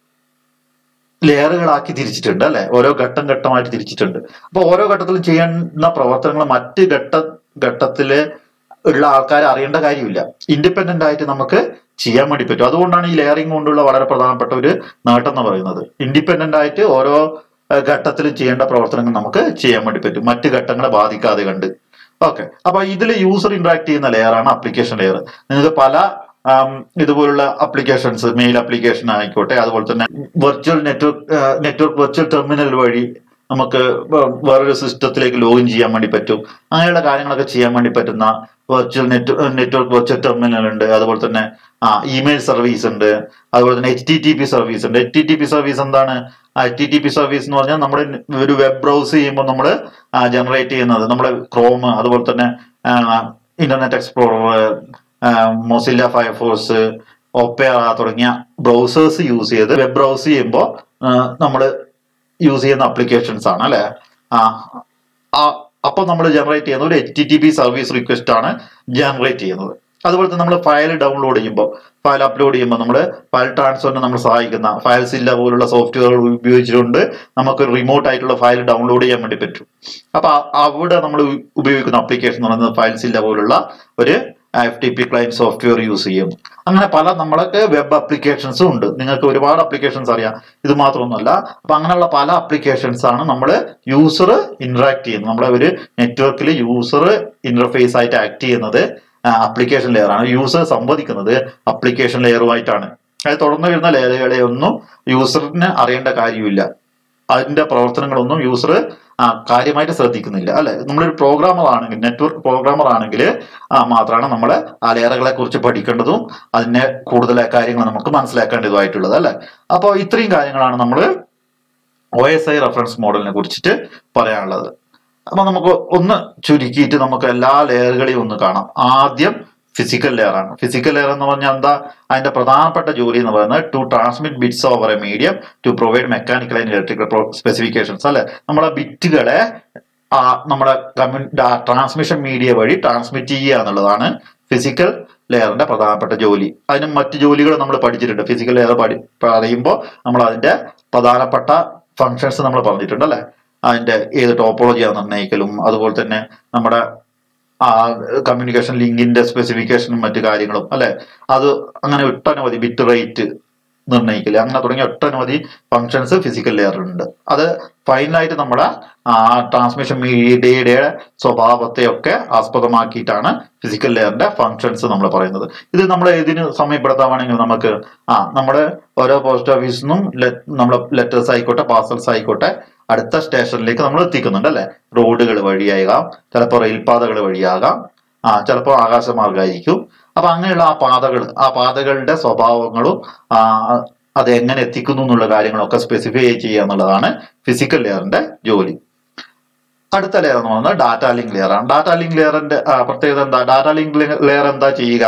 ലെയറുകളാക്കി തിരിച്ചിട്ടുണ്ട് അല്ലെ ഓരോ ഘട്ടം ഘട്ടമായിട്ട് തിരിച്ചിട്ടുണ്ട് അപ്പൊ ഓരോ ഘട്ടത്തിലും ചെയ്യുന്ന പ്രവർത്തനങ്ങൾ മറ്റ് ഘട്ട ഘട്ടത്തില് ഉള്ള ആൾക്കാർ അറിയേണ്ട കാര്യമില്ല ഇൻഡിപെൻഡന്റ് ആയിട്ട് നമുക്ക് ചെയ്യാൻ വേണ്ടി പറ്റും അതുകൊണ്ടാണ് ഈ ലെയറിംഗ് കൊണ്ടുള്ള വളരെ പ്രധാനപ്പെട്ട ഒരു നേട്ടം എന്ന് പറയുന്നത് ഇൻഡിപെൻഡന്റ് ആയിട്ട് ഓരോ ഏഹ്, ഘട്ടത്തിലും ചെയ്യേണ്ട പ്രവർത്തനങ്ങൾ നമുക്ക് ചെയ്യാൻ വേണ്ടി പറ്റും മറ്റ് ഘട്ടങ്ങളെ ബാധിക്കാതെ കണ്ട് ഓക്കെ അപ്പൊ ഇതിൽ യൂസർ ഇന്ററാക്ട് ചെയ്യുന്ന ലെയർ ആണ് ആപ്ലിക്കേഷൻ ലെയർ നിങ്ങൾക്ക് പല ആം, ഇതുപോലുള്ള അപ്ലിക്കേഷൻസ് മെയിൽ ആപ്ലിക്കേഷൻ ആയിക്കോട്ടെ അതുപോലെ തന്നെ virtual network network virtual terminal വഴി നമുക്ക് വേ- വേറൊരു സിസ്റ്റത്തിലേക്ക് ലോഗിൻ ചെയ്യാൻ വേണ്ടി പറ്റും അങ്ങനെയുള്ള കാര്യങ്ങളൊക്കെ ചെയ്യാൻ വേണ്ടി പറ്റുന്ന virtual net network virtual terminal ഉണ്ട് അതുപോലെ തന്നെ ആ ഇമെയിൽ സർവീസ് ഉണ്ട് അതുപോലെ തന്നെ H T T P service ഉണ്ട് H T T P service എന്താണ് H T T P service എന്ന് പറഞ്ഞാൽ നമ്മൾ ഒരു വെബ് ബ്രൗസ് ചെയ്യുമ്പോൾ നമ്മൾ ജനറേറ്റ് ചെയ്യുന്നത് നമ്മുടെ ക്രോം അതുപോലെ തന്നെ Internet Explorer Mozilla Firefox Opera തുടങ്ങിയ ബ്രൗസേഴ്സ് യൂസ് ചെയ്ത് വെബ് ബ്രൗസ് ചെയ്യുമ്പോൾ നമ്മൾ യൂസ് ചെയ്യുന്ന അപ്ലിക്കേഷൻസ് ആണ് അല്ലെ ആ അപ്പൊ നമ്മൾ ജനറേറ്റ് ചെയ്യുന്ന ഒരു H T T P service request ആണ് ജനറേറ്റ് ചെയ്യുന്നത് അതുപോലെ തന്നെ നമ്മൾ ഫയൽ ഡൗൺലോഡ് ചെയ്യുമ്പോൾ ഫയൽ അപ്ലോഡ് ചെയ്യുമ്പോൾ നമ്മൾ ഫയൽ ട്രാൻസ്ഫറിന് നമ്മൾ സഹായിക്കുന്ന ഫയൽസ് ഇല്ല പോലുള്ള സോഫ്റ്റ്വെയർ ഉപയോഗിച്ചുകൊണ്ട് നമുക്ക് റിമോട്ട് ആയിട്ടുള്ള ഫയൽ ഡൗൺലോഡ് ചെയ്യാൻ വേണ്ടി പറ്റും അപ്പൊ അ- അവിടെ നമ്മൾ ഉപയോഗിക്കുന്ന അപ്ലിക്കേഷൻ എന്ന് പറയുന്നത് ഫയൽസ് ഇല്ല പോലുള്ള ഒരു F T P client software use ചെയ്യും അങ്ങനെ പല നമ്മളൊക്കെ വെബ് അപ്ലിക്കേഷൻസും ഉണ്ട് നിങ്ങൾക്ക് ഒരുപാട് അപ്ലിക്കേഷൻസ് അറിയാം ഇത് മാത്രമൊന്നുമല്ല അപ്പൊ അങ്ങനെയുള്ള പല അപ്ലിക്കേഷൻസ് ആണ് നമ്മൾ യൂസർ ഇന്ററാക്ട് ചെയ്യുന്നത് നമ്മളെ ഒരു നെറ്റ്വർക്കിൽ യൂസർ ഇന്റർഫേസ് ആയിട്ട് ആക്ട് ചെയ്യുന്നത് അപ്ലിക്കേഷൻ ലെയർ ആണ് യൂസർ സംവദിക്കുന്നത് അപ്ലിക്കേഷൻ ലെയറുമായിട്ടാണ് അത് തുടർന്ന് വരുന്ന ലെയറുകളെ ഒന്നും യൂസറിന് അറിയേണ്ട കാര്യമില്ല അതിന്റെ പ്രവർത്തനങ്ങളൊന്നും യൂസർ കാര്യമായിട്ട് ശ്രദ്ധിക്കുന്നില്ല അല്ലെ നമ്മളൊരു പ്രോഗ്രാമർ ആണെങ്കിൽ നെറ്റ്വർക്ക് പ്രോഗ്രാമർ ആണെങ്കിൽ മാത്രമാണ് നമ്മൾ ആ ലെയറുകളെ കുറിച്ച് പഠിക്കേണ്ടതും അതിന്റെ കൂടുതൽ കാര്യങ്ങൾ നമുക്ക് മനസ്സിലാക്കേണ്ടതുമായിട്ടുള്ളത് അല്ലെ അപ്പോൾ ഇത്രയും കാര്യങ്ങളാണ് നമ്മൾ ഒ എസ് ഐ റെഫറൻസ് മോഡലിനെ കുറിച്ചിട്ട് പറയാനുള്ളത് അപ്പൊ നമുക്ക് ഒന്ന് ചുരുക്കിയിട്ട് നമുക്ക് എല്ലാ ലെയറുകളെയും ഒന്ന് കാണാം ആദ്യം ഫിസിക്കൽ ലെയർ ആണ് ഫിസിക്കൽ ലെയർ എന്ന് പറഞ്ഞാൽ എന്താ അതിന്റെ പ്രധാനപ്പെട്ട ജോലി എന്ന് പറയുന്നത് to transmit bits over a medium to provide mechanical and electrical specifications അല്ലെ നമ്മളെ ബിറ്റുകളെ ആ നമ്മുടെ ട്രാൻസ്മിഷൻ മീഡിയ വഴി ട്രാൻസ്മിറ്റ് ചെയ്യുക എന്നുള്ളതാണ് ഫിസിക്കൽ ലെയറിന്റെ പ്രധാനപ്പെട്ട ജോലി അതിന് മറ്റു ജോലികൾ നമ്മൾ പഠിച്ചിട്ടുണ്ട് ഫിസിക്കൽ ലെയർ പഠി പറയുമ്പോൾ നമ്മൾ അതിന്റെ പ്രധാനപ്പെട്ട ഫങ്ഷൻസ് നമ്മൾ പറഞ്ഞിട്ടുണ്ട് അല്ലെ അതിന്റെ ഏത് ടോപ്പോളജിയാണ് നിർണ്ണയിക്കലും അതുപോലെ തന്നെ നമ്മുടെ ആ കമ്മ്യൂണിക്കേഷൻ ലിങ്കിന്റെ സ്പെസിഫിക്കേഷനും മറ്റു കാര്യങ്ങളും അല്ലെ അത് അങ്ങനെ ഒട്ടനവധി ബിറ്റ് റേറ്റ് നിർണ്ണയിക്കല് അങ്ങനെ തുടങ്ങിയ ഒട്ടനവധി ഫങ്ഷൻസ് ഫിസിക്കൽ ലെയറിലുണ്ട് അത് ഫൈനലായിട്ട് നമ്മുടെ ആ ട്രാൻസ്മിഷൻ മീഡിയയുടെ സ്വഭാവത്തെയൊക്കെ ആസ്പദമാക്കിയിട്ടാണ് ഫിസിക്കൽ ലെയറിന്റെ ഫങ്ഷൻസ് നമ്മൾ പറയുന്നത് ഇത് നമ്മൾ ഇതിന് സമയപ്പെടുത്താവാണെങ്കിൽ നമുക്ക് ആ നമ്മുടെ ഓരോ പോസ്റ്റ് ഓഫീസിൽ നിന്നും നമ്മളെ ലെറ്റേഴ്സ് ആയിക്കോട്ടെ പാർസൽസ് ആയിക്കോട്ടെ അടുത്ത സ്റ്റേഷനിലേക്ക് നമ്മൾ എത്തിക്കുന്നുണ്ട് അല്ലെ റോഡുകൾ വഴിയാകാം ചിലപ്പോൾ റെയിൽപാതകൾ വഴിയാകാം ആ ചിലപ്പോൾ ആകാശമാർഗമായിരിക്കും അപ്പൊ അങ്ങനെയുള്ള ആ പാതകൾ ആ പാതകളുടെ സ്വഭാവങ്ങളും ആ അത് എങ്ങനെ എത്തിക്കുന്നു എന്നുള്ള കാര്യങ്ങളൊക്കെ സ്പെസിഫൈ ചെയ്യുക എന്നുള്ളതാണ് ഫിസിക്കൽ ലെയറിന്റെ ജോലി അടുത്ത ലെയർ എന്ന് പറയുന്നത് ഡാറ്റ ലിങ്ക് ലെയർ ആണ് ഡാറ്റ ലിങ്ക് ലെയറിന്റെ പ്രത്യേകത എന്താ ഡാറ്റ ലിങ്ക് ലെയർ എന്താ ചെയ്യുക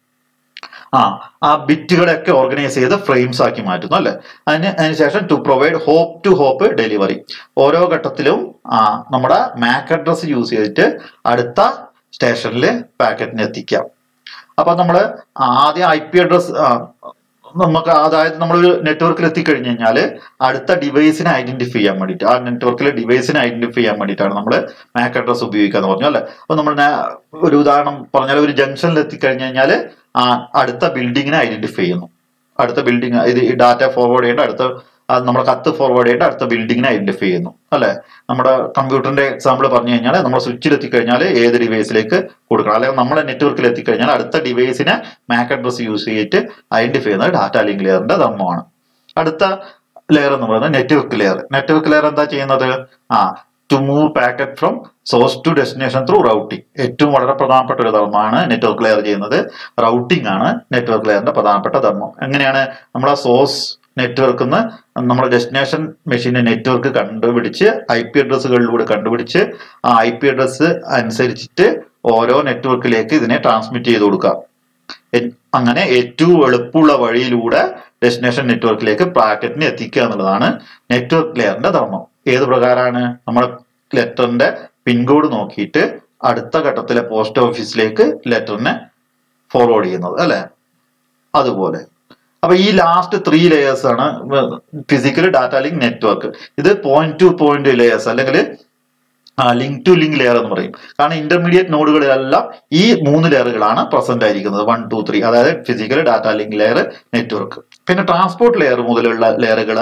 ആ ആ ബിറ്റുകളെയൊക്കെ ഓർഗനൈസ് ചെയ്ത് ഫ്രെയിംസ് ആക്കി മാറ്റുന്നു അല്ലെ അതിന് അതിനുശേഷം to provide hop to hop delivery ഓരോ ഘട്ടത്തിലും ആ നമ്മുടെ മാക് അഡ്രസ് യൂസ് ചെയ്തിട്ട് അടുത്ത സ്റ്റേഷനിൽ പാക്കറ്റിന് എത്തിക്കാം അപ്പൊ നമ്മൾ ആദ്യം ഐ പി അഡ്രസ് നമുക്ക് അതായത് നമ്മൾ ഒരു നെറ്റ്വർക്കിൽ എത്തിക്കഴിഞ്ഞ് കഴിഞ്ഞാൽ അടുത്ത ഡിവൈസിനെ ഐഡന്റിഫൈ ചെയ്യാൻ വേണ്ടിയിട്ട് ആ നെറ്റ്വർക്കിലെ ഡിവൈസിനെ ഐഡന്റിഫൈ ചെയ്യാൻ വേണ്ടിയിട്ടാണ് നമ്മൾ മാക് അഡ്രസ് ഉപയോഗിക്കുക എന്ന് പറഞ്ഞു അല്ലെ അപ്പൊ നമ്മൾ ഒരു ഉദാഹരണം പറഞ്ഞാൽ ഒരു ജംഗ്ഷനിൽ എത്തിക്കഴിഞ്ഞ് കഴിഞ്ഞാൽ ആ അടുത്ത ബിൽഡിങ്ങിനെ ഐഡന്റിഫൈ ചെയ്യുന്നു അടുത്ത ബിൽഡിംഗ് ഇത് ഡാറ്റ ഫോർവേഡ് ചെയ്യേണ്ട അടുത്ത നമ്മുടെ കത്ത് ഫോർവേഡ് ചെയ്യേണ്ട അടുത്ത ബിൽഡിങ്ങിനെ ഐഡന്റിഫൈ ചെയ്യുന്നു അല്ലെ നമ്മുടെ കമ്പ്യൂട്ടറിന്റെ എക്സാമ്പിൾ പറഞ്ഞു കഴിഞ്ഞാൽ നമ്മൾ സ്വിച്ചിൽ എത്തിക്കഴിഞ്ഞാൽ ഏത് ഡിവൈസിലേക്ക് കൊടുക്കണം അല്ലെങ്കിൽ നമ്മുടെ നെറ്റ്വർക്കിൽ എത്തിക്കഴിഞ്ഞാൽ അടുത്ത ഡിവൈസിനെ മാക് അഡ്രസ് യൂസ് ചെയ്തിട്ട് ഐഡന്റിഫൈ ചെയ്യുന്നത് ഡാറ്റ ലിങ്ക് ലെയറിന്റെ ധർമ്മമാണ് അടുത്ത ലെയർ എന്ന് പറയുന്നത് നെറ്റ്വർക്ക് ലെയർ നെറ്റ്വർക്ക് ലെയർ എന്താ ചെയ്യുന്നത് ആ to move packet from source to destination through routing ഏറ്റവും വളരെ പ്രധാനപ്പെട്ട ഒരു ധർമ്മമാണ് നെറ്റ്വർക്ക് ലെയർ ചെയ്യുന്നത് റൗട്ടിംഗ് ആണ് നെറ്റ്വർക്ക് ലെയറിന്റെ പ്രധാനപ്പെട്ട ധർമ്മം എങ്ങനെയാണ് നമ്മുടെ സോഴ്സ് നെറ്റ്വർക്കിൽ നിന്ന് നമ്മുടെ ഡെസ്റ്റിനേഷൻ മെഷീന്റെ നെറ്റ്വർക്ക് കണ്ടുപിടിച്ച് ഐ പി അഡ്രസ്സുകളിലൂടെ കണ്ടുപിടിച്ച് ആ ഐ പി അഡ്രസ്സ് അനുസരിച്ചിട്ട് ഓരോ നെറ്റ്വർക്കിലേക്ക് ഇതിനെ ട്രാൻസ്മിറ്റ് ചെയ്ത് കൊടുക്കുക അങ്ങനെ ഏറ്റവും എളുപ്പമുള്ള വഴിയിലൂടെ ഡെസ്റ്റിനേഷൻ നെറ്റ്വർക്കിലേക്ക് പാക്കറ്റിനെ എത്തിക്കുക എന്നുള്ളതാണ് നെറ്റ്വർക്ക് ലെയറിന്റെ ധർമ്മം ഏത് പ്രകാരമാണ് നമ്മുടെ ലെറ്ററിന്റെ പിൻകോഡ് നോക്കിയിട്ട് അടുത്ത ഘട്ടത്തിലെ പോസ്റ്റ് ഓഫീസിലേക്ക് ലെറ്ററിനെ ഫോർവേഡ് ചെയ്യുന്നത് അല്ലെ അതുപോലെ അപ്പൊ ഈ ലാസ്റ്റ് ത്രീ ലെയേഴ്സ് ആണ് ഫിസിക്കൽ ഡാറ്റ ലിങ്ക് നെറ്റ്വർക്ക് ഇത് പോയിന്റ് ടു പോയിന്റ് ലെയേഴ്സ് അല്ലെങ്കിൽ ലിങ്ക് ടു ലിങ്ക് ലെയർ എന്ന് പറയും കാരണം ഇന്റർമീഡിയറ്റ് നോഡുകളിലെല്ലാം ഈ മൂന്ന് ലെയറുകളാണ് പ്രസന്റ് ആയിരിക്കുന്നത് വൺ ടു ത്രീ അതായത് physical data link layer network പിന്നെ ട്രാൻസ്പോർട്ട് ലെയർ മുതലുള്ള ലെയറുകൾ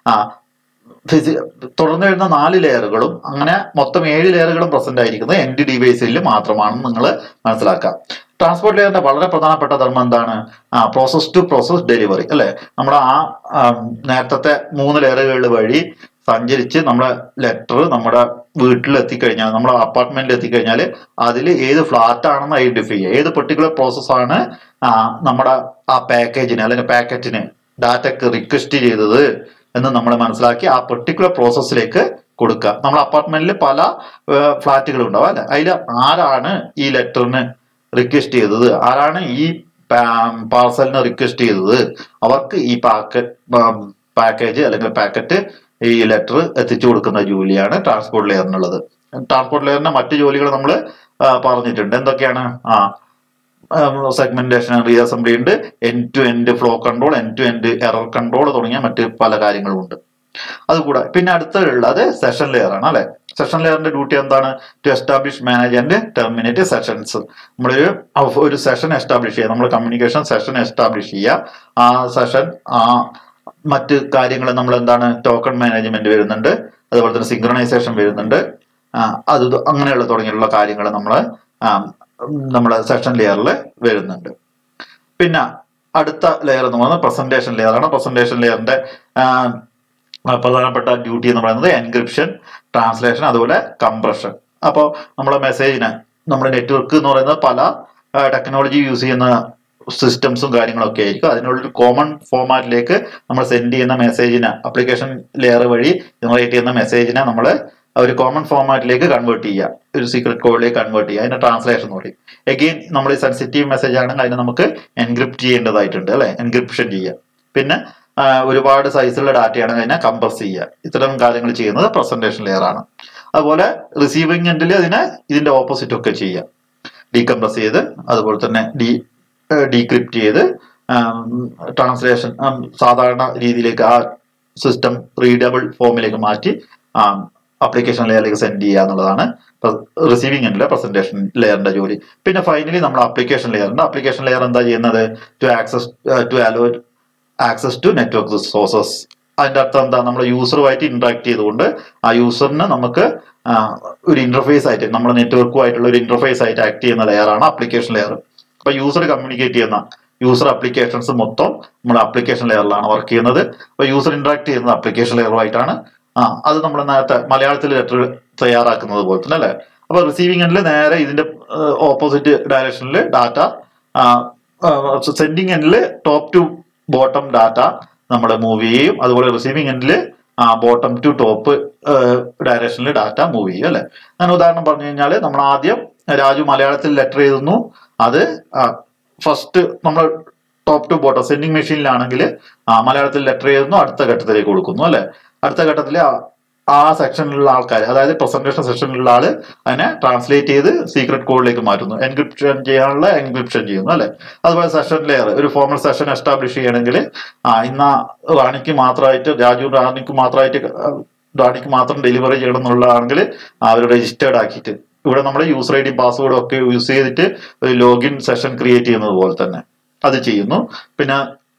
ഫിസി തുടർന്ന് വരുന്ന നാല് ലെയറുകളും അങ്ങനെ മൊത്തം ഏഴ് ലെയറുകളും പ്രസന്റ് ആയിരിക്കുന്നത് എൻഡ് ഡിവൈസിൽ മാത്രമാണെന്ന് നിങ്ങൾ മനസ്സിലാക്കാം ട്രാൻസ്പോർട്ട് ലെയറിന്റെ വളരെ പ്രധാനപ്പെട്ട ധർമ്മം എന്താണ് ആ പ്രോസസ് ടു പ്രോസസ് ഡെലിവറി അല്ലെ നമ്മുടെ ആ നേരത്തെ മൂന്ന് ലെയറുകൾ വഴി സഞ്ചരിച്ച് നമ്മുടെ ലെറ്റർ നമ്മുടെ വീട്ടിൽ എത്തിക്കഴിഞ്ഞാൽ നമ്മുടെ അപ്പാർട്ട്മെന്റിൽ എത്തിക്കഴിഞ്ഞാൽ അതിൽ ഏത് ഫ്ലാറ്റ് ആണെന്ന് ഐഡന്റിഫൈ ചെയ്യുക ഏത് പെർട്ടിക്കുലർ പ്രോസസ്സാണ് നമ്മുടെ ആ പാക്കേജിന് അല്ലെങ്കിൽ പാക്കറ്റിന് ഡാറ്റക്ക് റിക്വസ്റ്റ് ചെയ്തത് എന്ന് നമ്മൾ മനസ്സിലാക്കി ആ പെർട്ടിക്കുലർ പ്രോസസ്സിലേക്ക് കൊടുക്കുക നമ്മുടെ അപ്പാർട്ട്മെന്റിൽ പല ഫ്ലാറ്റുകൾ ഉണ്ടാവും അല്ലെ അതിൽ ആരാണ് ഈ ലെറ്ററിന് റിക്വസ്റ്റ് ചെയ്തത് ആരാണ് ഈ പാർസലിന് റിക്വസ്റ്റ് ചെയ്തത് അവർക്ക് ഈ പാക്കറ്റ് പാക്കേജ് അല്ലെങ്കിൽ പാക്കറ്റ് ഈ ലെറ്റർ എത്തിച്ചു കൊടുക്കുന്ന ജോലിയാണ് ട്രാൻസ്പോർട്ട് ലെയറിനുള്ളത് ട്രാൻസ്പോർട്ട് ലെയറിന്റെ മറ്റു ജോലികൾ നമ്മൾ പറഞ്ഞിട്ടുണ്ട് എന്തൊക്കെയാണ് ആ സെഗ്മെന്റേഷൻ റീഅസംബ്ലി ഉണ്ട് end to end flow control end to end error control തുടങ്ങിയ മറ്റ് പല കാര്യങ്ങളും ഉണ്ട് അതുകൂടെ പിന്നെ അടുത്തുള്ളത് സെഷൻ ലെയർ ആണ് അല്ലെ സെഷൻ ലെയറിന്റെ ഡ്യൂട്ടി എന്താണ് to establish manage and terminate sessions നമ്മളൊരു ഒരു സെഷൻ എസ്റ്റാബ്ലിഷ് ചെയ്യുക നമ്മൾ കമ്മ്യൂണിക്കേഷൻ സെഷൻ എസ്റ്റാബ്ലിഷ് ചെയ്യുക ആ സെഷൻ ആ മറ്റ് കാര്യങ്ങൾ നമ്മൾ എന്താണ് ടോക്കൺ മാനേജ്മെന്റ് വരുന്നുണ്ട് അതുപോലെ തന്നെ സിങ്ക്രണൈസേഷൻ വരുന്നുണ്ട് അത് അങ്ങനെയുള്ള തുടങ്ങിയുള്ള കാര്യങ്ങൾ നമ്മൾ നമ്മുടെ സെഷൻ ലെയറിൽ വരുന്നുണ്ട് പിന്നെ അടുത്ത ലെയർ എന്ന് പറയുന്നത് പ്രസന്റേഷൻ ലെയർ ആണ് പ്രസന്റേഷൻ ലെയറിന്റെ പ്രധാനപ്പെട്ട ഡ്യൂട്ടി എന്ന് പറയുന്നത് എൻക്രിപ്ഷൻ ട്രാൻസ്ലേഷൻ അതുപോലെ കംപ്രഷൻ അപ്പോൾ നമ്മുടെ മെസ്സേജിന് നമ്മുടെ നെറ്റ്വർക്ക് എന്ന് പറയുന്നത് പല ടെക്നോളജി യൂസ് ചെയ്യുന്ന സിസ്റ്റംസും കാര്യങ്ങളൊക്കെ ആയിരിക്കും അതിനുള്ളൊരു കോമൺ ഫോമാറ്റിലേക്ക് നമ്മൾ സെൻഡ് ചെയ്യുന്ന മെസ്സേജിനെ അപ്ലിക്കേഷൻ ലെയർ വഴി ജനറേറ്റ് ചെയ്യുന്ന മെസ്സേജിനെ നമ്മൾ ഒരു കോമൺ ഫോമാറ്റിലേക്ക് കൺവേർട്ട് ചെയ്യുക ഒരു സീക്രട്ട് കോഡിലേക്ക് കൺവേർട്ട് ചെയ്യുക അതിന്റെ ട്രാൻസ്ലേഷൻ എന്ന് പറയും എഗെയിൻ നമ്മൾ ഈ സെൻസിറ്റീവ് മെസ്സേജ് ആണെങ്കിൽ അതിനെ നമുക്ക് എൻക്രിപ്റ്റ് ചെയ്യേണ്ടതായിട്ടുണ്ട് അല്ലെ എൻക്രിപ്ഷൻ ചെയ്യുക പിന്നെ ഒരുപാട് സൈസുള്ള ഡാറ്റയാണെങ്കിൽ അതിനെ കംപ്രസ് ചെയ്യുക ഇത്തരം കാര്യങ്ങൾ ചെയ്യുന്നത് പ്രസന്റേഷൻ ലെയർ ആണ് അതുപോലെ റിസീവിംഗ് എൻഡിൽ അതിനെ ഇതിന്റെ ഓപ്പോസിറ്റ് ഒക്കെ ചെയ്യുക ഡീകംപ്രസ് ചെയ്ത് അതുപോലെ തന്നെ ഡീ ഡീക്രിപ്റ്റ് ചെയ്ത് ട്രാൻസ്ലേഷൻ സാധാരണ രീതിയിലേക്ക് ആ സിസ്റ്റം റീഡബിൾ ഫോമിലേക്ക് മാറ്റി അപ്ലിക്കേഷൻ ലെയറിലേക്ക് സെൻഡ് ചെയ്യുക എന്നുള്ളതാണ് റിസീവിംഗ് എൻഡിലെ പ്രസന്റേഷൻ ലെയറിന്റെ ജോലി പിന്നെ ഫൈനലി നമ്മൾ അപ്ലിക്കേഷൻ ലെയറിന്റെ അപ്ലിക്കേഷൻ ലെയർ എന്താ ചെയ്യുന്നത് to access to allow access to network sources അതിന്റെ അർത്ഥം എന്താ നമ്മൾ യൂസറുമായിട്ട് ഇന്ററാക്ട് ചെയ്തുകൊണ്ട് ആ യൂസറിന് നമുക്ക് ഒരു ഇന്റർഫേസ് ആയിട്ട് നമ്മുടെ നെറ്റ്വർക്കുമായിട്ടുള്ള ഒരു ഇന്റർഫേസ് ആയിട്ട് ആക്ട് ചെയ്യുന്ന ലെയറാണ് അപ്ലിക്കേഷൻ ലെയർ അപ്പൊ യൂസർ കമ്മ്യൂണിക്കേറ്റ് ചെയ്യുന്ന യൂസർ അപ്ലിക്കേഷൻസ് മൊത്തം നമ്മുടെ അപ്ലിക്കേഷൻ ലെയറിലാണ് വർക്ക് ചെയ്യുന്നത് അപ്പൊ യൂസർ ഇന്ററാക്ട് ചെയ്യുന്നത് അപ്ലിക്കേഷൻ ലെയറുമായിട്ടാണ് ആ അത് നമ്മൾ നേരത്തെ മലയാളത്തിൽ ലെറ്റർ തയ്യാറാക്കുന്നത് പോലെ തന്നെ അല്ലേ അപ്പൊ റിസീവിംഗ് എൻഡിൽ നേരെ ഇതിന്റെ ഓപ്പോസിറ്റ് ഡയറക്ഷനിൽ ഡാറ്റ സെൻഡിങ് എൻഡിൽ ടോപ്പ് ടു ബോട്ടം ഡാറ്റ നമ്മൾ മൂവ് ചെയ്യും അതുപോലെ റിസീവിംഗ് എൻഡിൽ ആ ബോട്ടം ടു ടോപ്പ് ഡയറക്ഷനിൽ ഡാറ്റ മൂവ് ചെയ്യും അല്ലെ ഞാൻ ഉദാഹരണം പറഞ്ഞു കഴിഞ്ഞാൽ നമ്മൾ ആദ്യം രാജു മലയാളത്തിൽ ലെറ്റർ എഴുതുന്നു അത് ഫസ്റ്റ് നമ്മൾ ടോപ്പ് ടു ബോട്ടം സെൻഡിങ് മെഷീനിലാണെങ്കിൽ മലയാളത്തിൽ ലെറ്റർ എഴുതുന്നു അടുത്ത ഘട്ടത്തിലേക്ക് കൊടുക്കുന്നു അല്ലെ അടുത്ത ഘട്ടത്തിൽ ആ സെക്ഷനിലുള്ള ആൾക്കാർ അതായത് പ്രസന്റേഷൻ സെക്ഷനിലുള്ള ആള് അതിനെ ട്രാൻസ്ലേറ്റ് ചെയ്ത് സീക്രട്ട് കോഡിലേക്ക് മാറ്റുന്നു എൻക്രിപ്ഷൻ ചെയ്യാനുള്ള എൻക്രിപ്ഷൻ ചെയ്യുന്നു അല്ലെ അതുപോലെ സെഷൻ ലെയർ ഒരു ഫോമൽ സെഷൻ എസ്റ്റാബ്ലിഷ് ചെയ്യണമെങ്കിൽ ആ ഇന്ന റാണിക്ക് മാത്രമായിട്ട് രാജു റാണിക്ക് മാത്രമായിട്ട് റാണിക്ക് മാത്രം ഡെലിവറി ചെയ്യണം എന്നുള്ളതാണെങ്കിൽ അവർ രജിസ്റ്റേർഡ് ആക്കിയിട്ട് ഇവിടെ നമ്മൾ യൂസർ ഐ ഡി പാസ്വേഡും ഒക്കെ യൂസ് ചെയ്തിട്ട് ഒരു ലോഗിൻ സെഷൻ ക്രിയേറ്റ് ചെയ്യുന്നത് പോലെ തന്നെ അത് ചെയ്യുന്നു പിന്നെ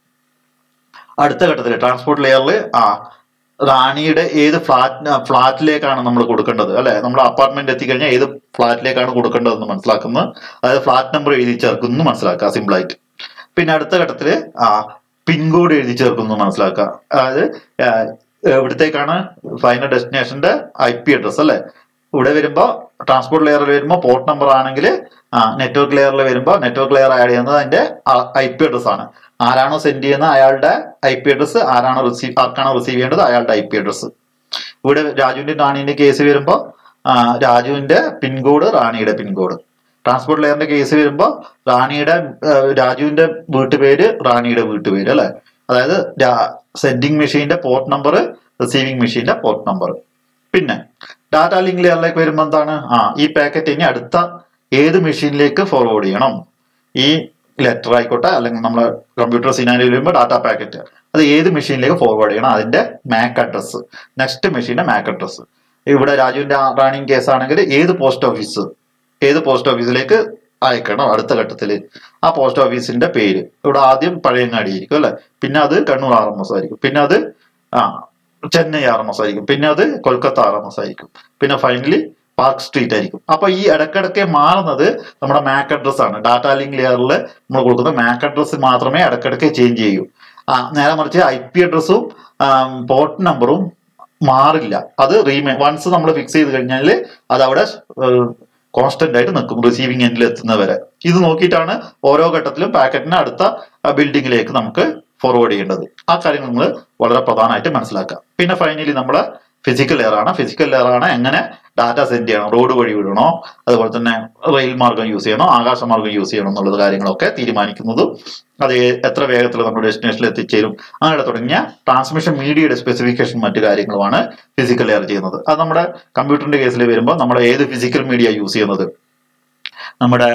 അടുത്ത ഘട്ടത്തിൽ ട്രാൻസ്പോർട്ട് ലെയറിൽ ആ റാണിയുടെ ഏത് ഫ്ലാറ്റ് ഫ്ലാറ്റിലേക്കാണ് നമ്മൾ കൊടുക്കേണ്ടത് അല്ലെ നമ്മുടെ അപ്പാർട്ട്മെന്റ് എത്തിക്കഴിഞ്ഞാൽ ഏത് ഫ്ലാറ്റിലേക്കാണ് കൊടുക്കേണ്ടതെന്ന് മനസ്സിലാക്കുന്നത് അതായത് ഫ്ലാറ്റ് നമ്പർ എഴുതി ചേർക്കുന്നു മനസ്സിലാക്കുക സിമ്പിൾ ആയിട്ട് പിന്നെ അടുത്ത ഘട്ടത്തിൽ ആ പിൻകോഡ് എഴുതി ചേർക്കുന്നു മനസ്സിലാക്കുക അതായത് എവിടത്തേക്കാണ് ഫൈനൽ ഡെസ്റ്റിനേഷന്റെ ഐ പി അഡ്രസ് അല്ലെ ഇവിടെ വരുമ്പോൾ ട്രാൻസ്പോർട്ട് ലെയറിൽ വരുമ്പോൾ പോർട്ട് നമ്പർ ആണെങ്കിൽ നെറ്റ്വർക്ക് ലെയറിൽ വരുമ്പോൾ നെറ്റ്വർക്ക് ലെയർ ആഡ് ചെയ്യുന്നത് അതിന്റെ ഐ പി അഡ്രസ് ആണ് ആരാണോ സെൻഡ് ചെയ്യുന്നത് അയാളുടെ ഐ പി അഡ്രസ് ആരാണോ റിസീവ് ആർക്കാണോ റിസീവ് ചെയ്യേണ്ടത് അയാളുടെ ഐ പി അഡ്രസ് ഇവിടെ രാജുവിന്റെ റാണിന്റെ കേസ് വരുമ്പോൾ രാജുവിന്റെ പിൻകോഡ് റാണിയുടെ പിൻകോഡ് ട്രാൻസ്പോർട്ട് ലെയറിന്റെ കേസ് വരുമ്പോൾ റാണിയുടെ രാജുവിന്റെ വീട്ടുപേര് റാണിയുടെ വീട്ടുപേര് അല്ലെ അതായത് സെൻഡിങ് മെഷീന്റെ പോർട്ട് നമ്പർ റിസീവിംഗ് മെഷീന്റെ പോർട്ട് നമ്പർ പിന്നെ ഡാറ്റ ലിങ്ക് ലെയറിലേക്ക് വരുമ്പോൾ എന്താണ് ആ ഈ പാക്കറ്റ് ഇനി അടുത്ത ഏത് മെഷീനിലേക്ക് ഫോർവേഡ് ചെയ്യണം ഈ ലെറ്റർ ആയിക്കോട്ടെ അല്ലെങ്കിൽ നമ്മൾ കമ്പ്യൂട്ടർ സിനാരിയിൽ വരുമ്പോൾ ഡാറ്റ പാക്കറ്റ് അത് ഏത് മെഷീനിലേക്ക് ഫോർവേഡ് ചെയ്യണം അതിന്റെ മാക് അഡ്രസ്സ് നെക്സ്റ്റ് മെഷീന്റെ മാക് അഡ്രസ്സ് ഇവിടെ രാജുവിന്റെ റാണിങ് കേസ് ആണെങ്കിൽ ഏത് പോസ്റ്റ് ഓഫീസ് ഏത് പോസ്റ്റ് ഓഫീസിലേക്ക് അയക്കണം അടുത്ത ഘട്ടത്തിൽ ആ പോസ്റ്റ് ഓഫീസിന്റെ പേര് ഇവിടെ ആദ്യം പഴയങ്ങാടി ആയിരിക്കും അല്ലെ പിന്നെ അത് കണ്ണൂർ ആർ എം എസ് ആയിരിക്കും പിന്നെ അത് ആ ചെന്നൈ ആർ എം എസ് ആയിരിക്കും പിന്നെ അത് കൊൽക്കത്ത ആർ എം എസ് ആയിരിക്കും പിന്നെ ഫൈനലി പാർക്ക് സ്ട്രീറ്റ് ആയിരിക്കും അപ്പൊ ഈ ഇടക്കിടക്ക് മാറുന്നത് നമ്മുടെ മാക് അഡ്രസ് ആണ് ഡാറ്റ ലിങ്ക് ലെയറിൽ നമ്മൾ കൊടുക്കുന്ന മാക് അഡ്രസ് മാത്രമേ ഇടക്കിടക്ക് ചേഞ്ച് ചെയ്യൂ ആ നേരെ മറിച്ച് ഐ പി അഡ്രസ്സും പോർട്ട് നമ്പറും മാറില്ല അത് റീമേ വൺസ് നമ്മൾ ഫിക്സ് ചെയ്ത് കഴിഞ്ഞാൽ അത് അവിടെ കോൺസ്റ്റന്റ് ആയിട്ട് നിൽക്കും റിസീവിംഗ് എൻഡിൽ എത്തുന്നവരെ ഇത് നോക്കിയിട്ടാണ് ഓരോ ഘട്ടത്തിലും പാക്കറ്റിനെ അടുത്ത ബിൽഡിങ്ങിലേക്ക് നമുക്ക് ഫോർവേഡ് ചെയ്യേണ്ടത് ആ കാര്യങ്ങൾ നിങ്ങൾ വളരെ പ്രധാനമായിട്ട് മനസ്സിലാക്കുക പിന്നെ ഫൈനലി നമ്മൾ ഫിസിക്കൽ ലെയർ ആണ് ഫിസിക്കൽ ലെയർ ആണ് എങ്ങനെ ഡാറ്റ സെൻഡ് ചെയ്യണം റോഡ് വഴി വിടണോ അതുപോലെ തന്നെ റെയിൽ മാർഗം യൂസ് ചെയ്യണോ ആകാശമാർഗം യൂസ് ചെയ്യണം എന്നുള്ളത് കാര്യങ്ങളൊക്കെ തീരുമാനിക്കുന്നതും അത് എത്ര വേഗത്തിൽ നമ്മുടെ ഡെസ്റ്റിനേഷനിൽ എത്തിച്ചേരും അങ്ങനെ തുടങ്ങിയ ട്രാൻസ്മിഷൻ മീഡിയയുടെ സ്പെസിഫിക്കേഷൻ മറ്റു കാര്യങ്ങളുമാണ് ഫിസിക്കൽ ലെയർ ചെയ്യുന്നത് അത് നമ്മുടെ കമ്പ്യൂട്ടറിന്റെ കേസിൽ വരുമ്പോൾ നമ്മൾ ഏത് ഫിസിക്കൽ മീഡിയ യൂസ് ചെയ്യുന്നത് നമ്മുടെ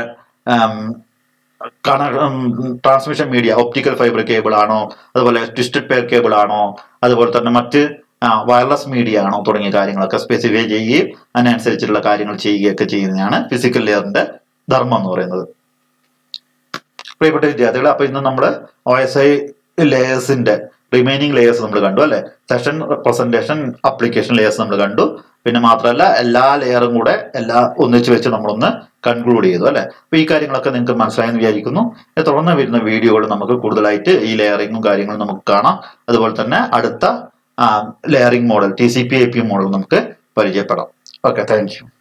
transmission media optical fibre cable ആണോ അതുപോലെ ട്വിസ്റ്റഡ് പെയർ കേബിൾ ആണോ അതുപോലെ തന്നെ മറ്റ് വയർലെസ് മീഡിയ ആണോ തുടങ്ങിയ കാര്യങ്ങളൊക്കെ സ്പെസിഫൈ ചെയ്യുകയും അതിനനുസരിച്ചുള്ള കാര്യങ്ങൾ ചെയ്യുകയൊക്കെ ചെയ്യുന്നതാണ് ഫിസിക്കൽ ലെയറിന്റെ ധർമ്മം എന്ന് പറയുന്നത് പ്രിയപ്പെട്ട വിദ്യാർത്ഥികൾ അപ്പൊ ഇന്ന് നമ്മൾ ഒ എസ് ഐ ലെയേഴ്സിന്റെ റിമൈനിങ് ലെയേഴ്സ് നമ്മൾ കണ്ടു അല്ലെ സെഷൻ പ്രസന്റേഷൻ അപ്ലിക്കേഷൻ ലെയേഴ്സ് നമ്മൾ കണ്ടു പിന്നെ മാത്രമല്ല എല്ലാ ലെയറും കൂടെ എല്ലാ ഒന്നിച്ച് വെച്ച് നമ്മളൊന്ന് കൺക്ലൂഡ് ചെയ്തു അല്ലെ അപ്പൊ ഈ കാര്യങ്ങളൊക്കെ നിങ്ങൾക്ക് മനസ്സിലായെന്ന് വിചാരിക്കുന്നു ഇത് തുടർന്ന് വരുന്ന വീഡിയോകൾ നമുക്ക് കൂടുതലായിട്ട് ഈ ലെയറിങ്ങും കാര്യങ്ങളും നമുക്ക് കാണാം അതുപോലെ തന്നെ അടുത്ത layering model T C P I P model നമുക്ക് പരിചയപ്പെടാം ഓക്കെ താങ്ക് യു